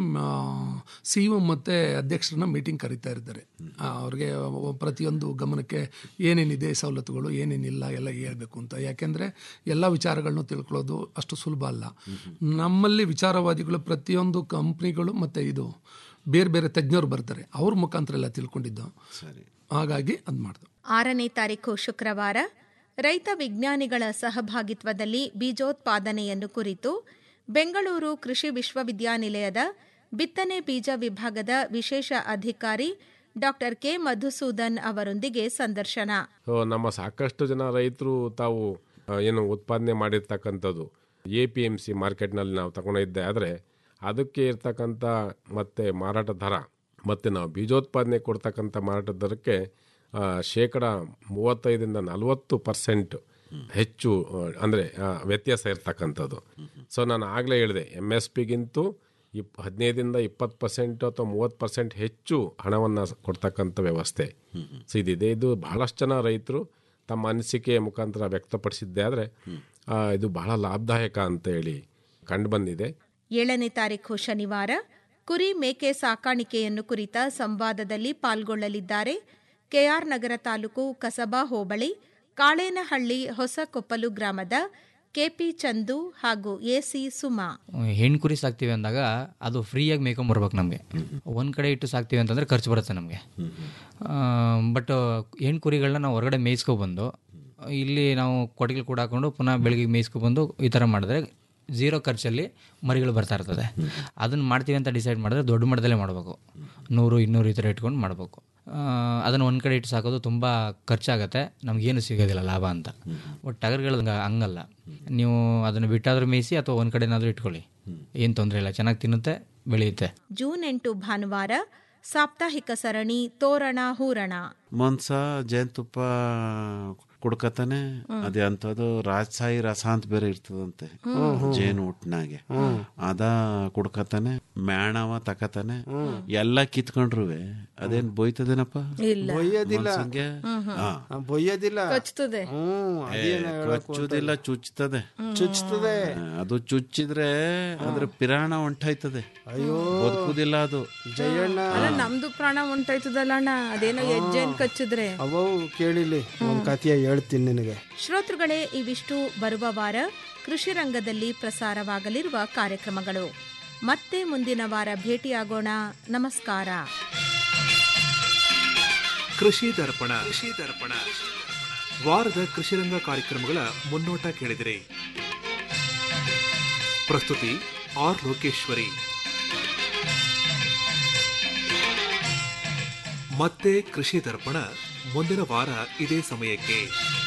ಸಿ ಇ ಮತ್ತು ಅಧ್ಯಕ್ಷರನ್ನ ಮೀಟಿಂಗ್ ಕರೀತಾ ಇರ್ತಾರೆ ಆ, ಅವ್ರಿಗೆ ಪ್ರತಿಯೊಂದು ಗಮನಕ್ಕೆ ಏನೇನಿದೆ ಸವಲತ್ತುಗಳು ಏನೇನಿಲ್ಲ ಎಲ್ಲ ಹೇಳ್ಬೇಕು ಅಂತ ಯಾಕೆಂದರೆ ಎಲ್ಲ ವಿಚಾರಗಳನ್ನು ತಿಳ್ಕೊಳ್ಳೋದು ಅಷ್ಟು ಸುಲಭ ಅಲ್ಲ ನಮ್ಮಲ್ಲಿ ವಿಚಾರವಾದಿಗಳು ಪ್ರತಿಯೊಂದು ಕಂಪ್ನಿಗಳು ಮತ್ತು ಇದು ಬೇರೆ ಬೇರೆ ತಜ್ಞರು ಬರ್ತಾರೆ ಅವ್ರ ಮುಖಾಂತರ ಎಲ್ಲ ತಿಳ್ಕೊಂಡಿದ್ದು ಹಾಗಾಗಿ ಅದು ಮಾಡ್ದು ಆರನೇ ತಾರೀಖು ಶುಕ್ರವಾರ ರೈತ ವಿಜ್ಞಾನಿಗಳ ಸಹಭಾಗಿತ್ವದಲ್ಲಿ ಬೀಜೋತ್ಪಾದನೆಯನ್ನು ಕುರಿತು ಬೆಂಗಳೂರು ಕೃಷಿ ವಿಶ್ವವಿದ್ಯಾನಿಲಯದ ಬಿತ್ತನೆ ಬೀಜ ವಿಭಾಗದ ವಿಶೇಷ ಅಧಿಕಾರಿ ಡಾಕ್ಟರ್ ಕೆ ಮಧುಸೂದನ್ ಅವರೊಂದಿಗೆ ಸಂದರ್ಶನ ಸೊ ನಮ್ಮ ಸಾಕಷ್ಟು ಜನ ರೈತರು ತಾವು ಆ, ಏನು ಉತ್ಪಾದನೆ ಮಾಡಿರ್ತಕ್ಕಂಥದ್ದು ಎ ಪಿ ಎಮ್ ಸಿ ಮಾರ್ಕೆಟ್ನಲ್ಲಿ ನಾವು ತಗೊಂಡಿದ್ದೆ ಆದರೆ ಅದಕ್ಕೆ ಇರ್ತಕ್ಕಂಥ ಮತ್ತೆ ಮಾರಾಟ ದರ ಮತ್ತು ನಾವು ಬೀಜೋತ್ಪಾದನೆ ಕೊಡ್ತಕ್ಕಂಥ ಮಾರಾಟ ದರಕ್ಕೆ ಆ, ಶೇಕಡ ಮೂವತ್ತೈದರಿಂದ ನಲವತ್ತು ಪರ್ಸೆಂಟ್ ಹೆಚ್ಚು ಅಂದರೆ ವ್ಯತ್ಯಾಸ ಇರ್ತಕ್ಕಂಥದ್ದು ಸೊ ನಾನು ಆಗಲೇ ಹೇಳಿದೆ ಎಮ್ ಎಸ್ ಪಿಗಿಂತೂ ಇಪ್ ಹದಿನೈದರಿಂದ ಇಪ್ಪತ್ತು ಪರ್ಸೆಂಟ್ ಅಥವಾ ಮೂವತ್ತು ಪರ್ಸೆಂಟ್ ಹೆಚ್ಚು ಹಣವನ್ನು ಕೊಡ್ತಕ್ಕಂಥ ವ್ಯವಸ್ಥೆ ಸೊ ಇದಿದೆ ಇದು ಬಹಳಷ್ಟು ಜನ ರೈತರು ತಮ್ಮ ಅನಿಸಿಕೆಯ ಮುಖಾಂತರ ವ್ಯಕ್ತಪಡಿಸಿದ್ದೆ ಆದರೆ ಇದು ಬಹಳ ಲಾಭದಾಯಕ ಅಂತ ಹೇಳಿ ಕಂಡು ಬಂದಿದೆ ಏಳನೇ ತಾರೀಖು ಶನಿವಾರ ಕುರಿ ಮೇಕೆ ಸಾಕಾಣಿಕೆಯನ್ನು ಕುರಿತ ಸಂವಾದದಲ್ಲಿ ಪಾಲ್ಗೊಳ್ಳಲಿದ್ದಾರೆ ಕೆಆರ್ ನಗರ ತಾಲೂಕು ಕಸಬಾ ಹೋಬಳಿ ಕಾಳೇನಹಳ್ಳಿ ಹೊಸಕೊಪ್ಪಲು ಗ್ರಾಮದ ಕೆಪಿ ಚಂದು ಹಾಗೂ ಎಸಿ ಸುಮಾ ಹೆಣ್ಣು ಕುರಿ ಸಾಕ್ತೀವಿ ಅಂದಾಗ ಅದು ಫ್ರೀಯಾಗಿ ಮೇಯ್ಕೊಂಬರ್ಬೇಕು ನಮಗೆ ಒಂದು ಕಡೆ ಇಟ್ಟು ಸಾಕ್ತೀವಿ ಅಂತಂದರೆ ಖರ್ಚು ಬರುತ್ತೆ ನಮಗೆ ಬಟ್ ಹೆಣ್ಣು ಕುರಿಗಳನ್ನ ನಾವು ಹೊರಗಡೆ ಮೇಯಿಸ್ಕೊಬಂದು ಇಲ್ಲಿ ನಾವು ಕೊಟ್ಟಿಗೆ ಕೂಡ ಹಾಕೊಂಡು ಪುನಃ ಬೆಳಗ್ಗೆ ಮೇಯಿಸ್ಕೊಬಂದು ಈ ಥರ ಮಾಡಿದ್ರೆ ಝೀರೋ ಖರ್ಚಲ್ಲಿ ಮರಿಗಳು ಬರ್ತಾ ಇರ್ತದೆ ಅದನ್ನು ಮಾಡ್ತೀವಿ ಅಂತ ಡಿಸೈಡ್ ಮಾಡಿದ್ರೆ ದೊಡ್ಡ ಮಟ್ಟದಲ್ಲೇ ಮಾಡಬೇಕು ನೂರು ಇನ್ನೂರು ಈ ಥರ ಇಟ್ಕೊಂಡು ಮಾಡಬೇಕು ಅದನ್ನು ಒಂದು ಕಡೆ ಇಟ್ಟು ಸಾಕೋದು ತುಂಬ ಖರ್ಚಾಗತ್ತೆ ನಮಗೇನು ಸಿಗೋದಿಲ್ಲ ಲಾಭ ಅಂತ ಬಟ್ ಟಗರ್ಗಳು ಹಂಗ- ಹಂಗಲ್ಲ ನೀವು ಅದನ್ನು ಬಿಟ್ಟಾದ್ರೂ ಮೇಯಿಸಿ ಅಥವಾ ಒಂದು ಕಡೆನಾದರೂ ಇಟ್ಕೊಳ್ಳಿ ಏನು ತೊಂದರೆ ಇಲ್ಲ ಚೆನ್ನಾಗಿ ತಿನ್ನುತ್ತೆ ಬೆಳೆಯುತ್ತೆ ಜೂನ್ ಎಂಟು ಭಾನುವಾರ ಸಾಪ್ತಾಹಿಕ ಸರಣಿ ತೋರಣ ಹೂರಣ ಮನ್ಸ ಜೇನುತುಪ್ಪ ಕುಡ್ಕತಾನೆ ಅದೇ ಅಂತದ್ದು ರಾಜಸಾಯಿ ರಸ ಅಂತ ಬೇರೆ ಇರ್ತದಂತೆ ಜೇನು ಹುಟ್ನಾಗೆ ಅದ ಕುಡ್ಕತಾನೆ ಮ್ಯಾಣವ ತಕತಾನೆ ಎಲ್ಲ ಕಿತ್ಕೊಂಡ್ರುವೆ ಅದೇನ್ ಬೋಯ್ತದೇನಪ್ಪ ಇಲ್ಲ. ಬೊಯ್ಯೋದಿಲ್ಲ. ಮನ್ಸಂಗೆ? ಹ್ಮ್, ಹ್ಮ್. ಆ. ಆ, ಬೊಯ್ಯೋದಿಲ್ಲ ಕಚ್ತದೆ ಹ್ಮ್ ಏ, ಅದೇನೋ ಹೇಳಕ್ ಕಚ್ಚುದಿಲ್ಲ ಚುಚ್ತದೆ ಚುಚ್ತದೆ ಆ, ಅದು ಚುಚ್ಚಿದ್ರೆ ಅದ್ರ ಪಿರಾಣ ಹೊಂಟಾಯ್ತದೆ ಅಯ್ಯೋ ಬದುಕುದಿಲ್ಲ ಅದು ಜಯಣ್ಣ ಅಲ್ಲ ನಮ್ದು ಪ್ರಾಣ ಹೊಂಟಾಯ್ತದಲ್ಲ ಅಣ್ಣ ಅದೇನೋ ಹೆಜ್ಜೆನ್ ಕಚ್ಚಿದ್ರೆ ಅವವು ಕೇಳಿಲಿ ಒಂದ್ ಕಥೆಯ ಹೇಳ್ತೀನಿ ನಿನಗೆ ಶ್ರೋತೃಗಳೇ ಇವಿಷ್ಟು ಬರುವ ವಾರ ಕೃಷಿ ರಂಗದಲ್ಲಿ ಪ್ರಸಾರವಾಗಲಿರುವ ಕಾರ್ಯಕ್ರಮಗಳು ಮತ್ತೆ ಮುಂದಿನ ವಾರ ಭೇಟಿಯಾಗೋಣ ನಮಸ್ಕಾರ ಕೃಷಿ ದರ್ಪಣ ಕೃಷಿ ದರ್ಪಣ ವಾರದ ಕೃಷಿರಂಗ ಕಾರ್ಯಕ್ರಮಗಳ ಮುನ್ನೋಟ ಕೇಳಿದಿರಿ ಪ್ರಸ್ತುತಿ ಆರ್ ಲೋಕೇಶ್ವರಿ ಮತ್ತೆ ಕೃಷಿ ದರ್ಪಣ ಮುಂದಿನ ವಾರ ಇದೇ ಸಮಯಕ್ಕೆ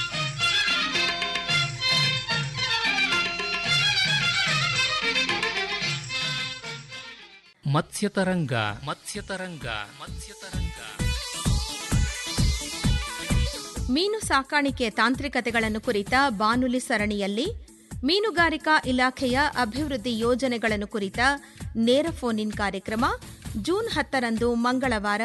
ಮತ್ಸ್ಯತರಂಗ ಮತ್ಸ್ಯತರಂಗ ಮತ್ಸ್ಯತರಂಗ ಮೀನು ಸಾಕಾಣಿಕೆ ತಾಂತ್ರಿಕತೆಗಳನ್ನು ಕುರಿತ ಬಾನುಲಿ ಸರಣಿಯಲ್ಲಿ ಮೀನುಗಾರಿಕಾ ಇಲಾಖೆಯ ಅಭಿವೃದ್ಧಿ ಯೋಜನೆಗಳನ್ನು ಕುರಿತ ನೇರ ಫೋನ್ ಇನ್ ಕಾರ್ಯಕ್ರಮ ಜೂನ್ ಹತ್ತರಂದು ಮಂಗಳವಾರ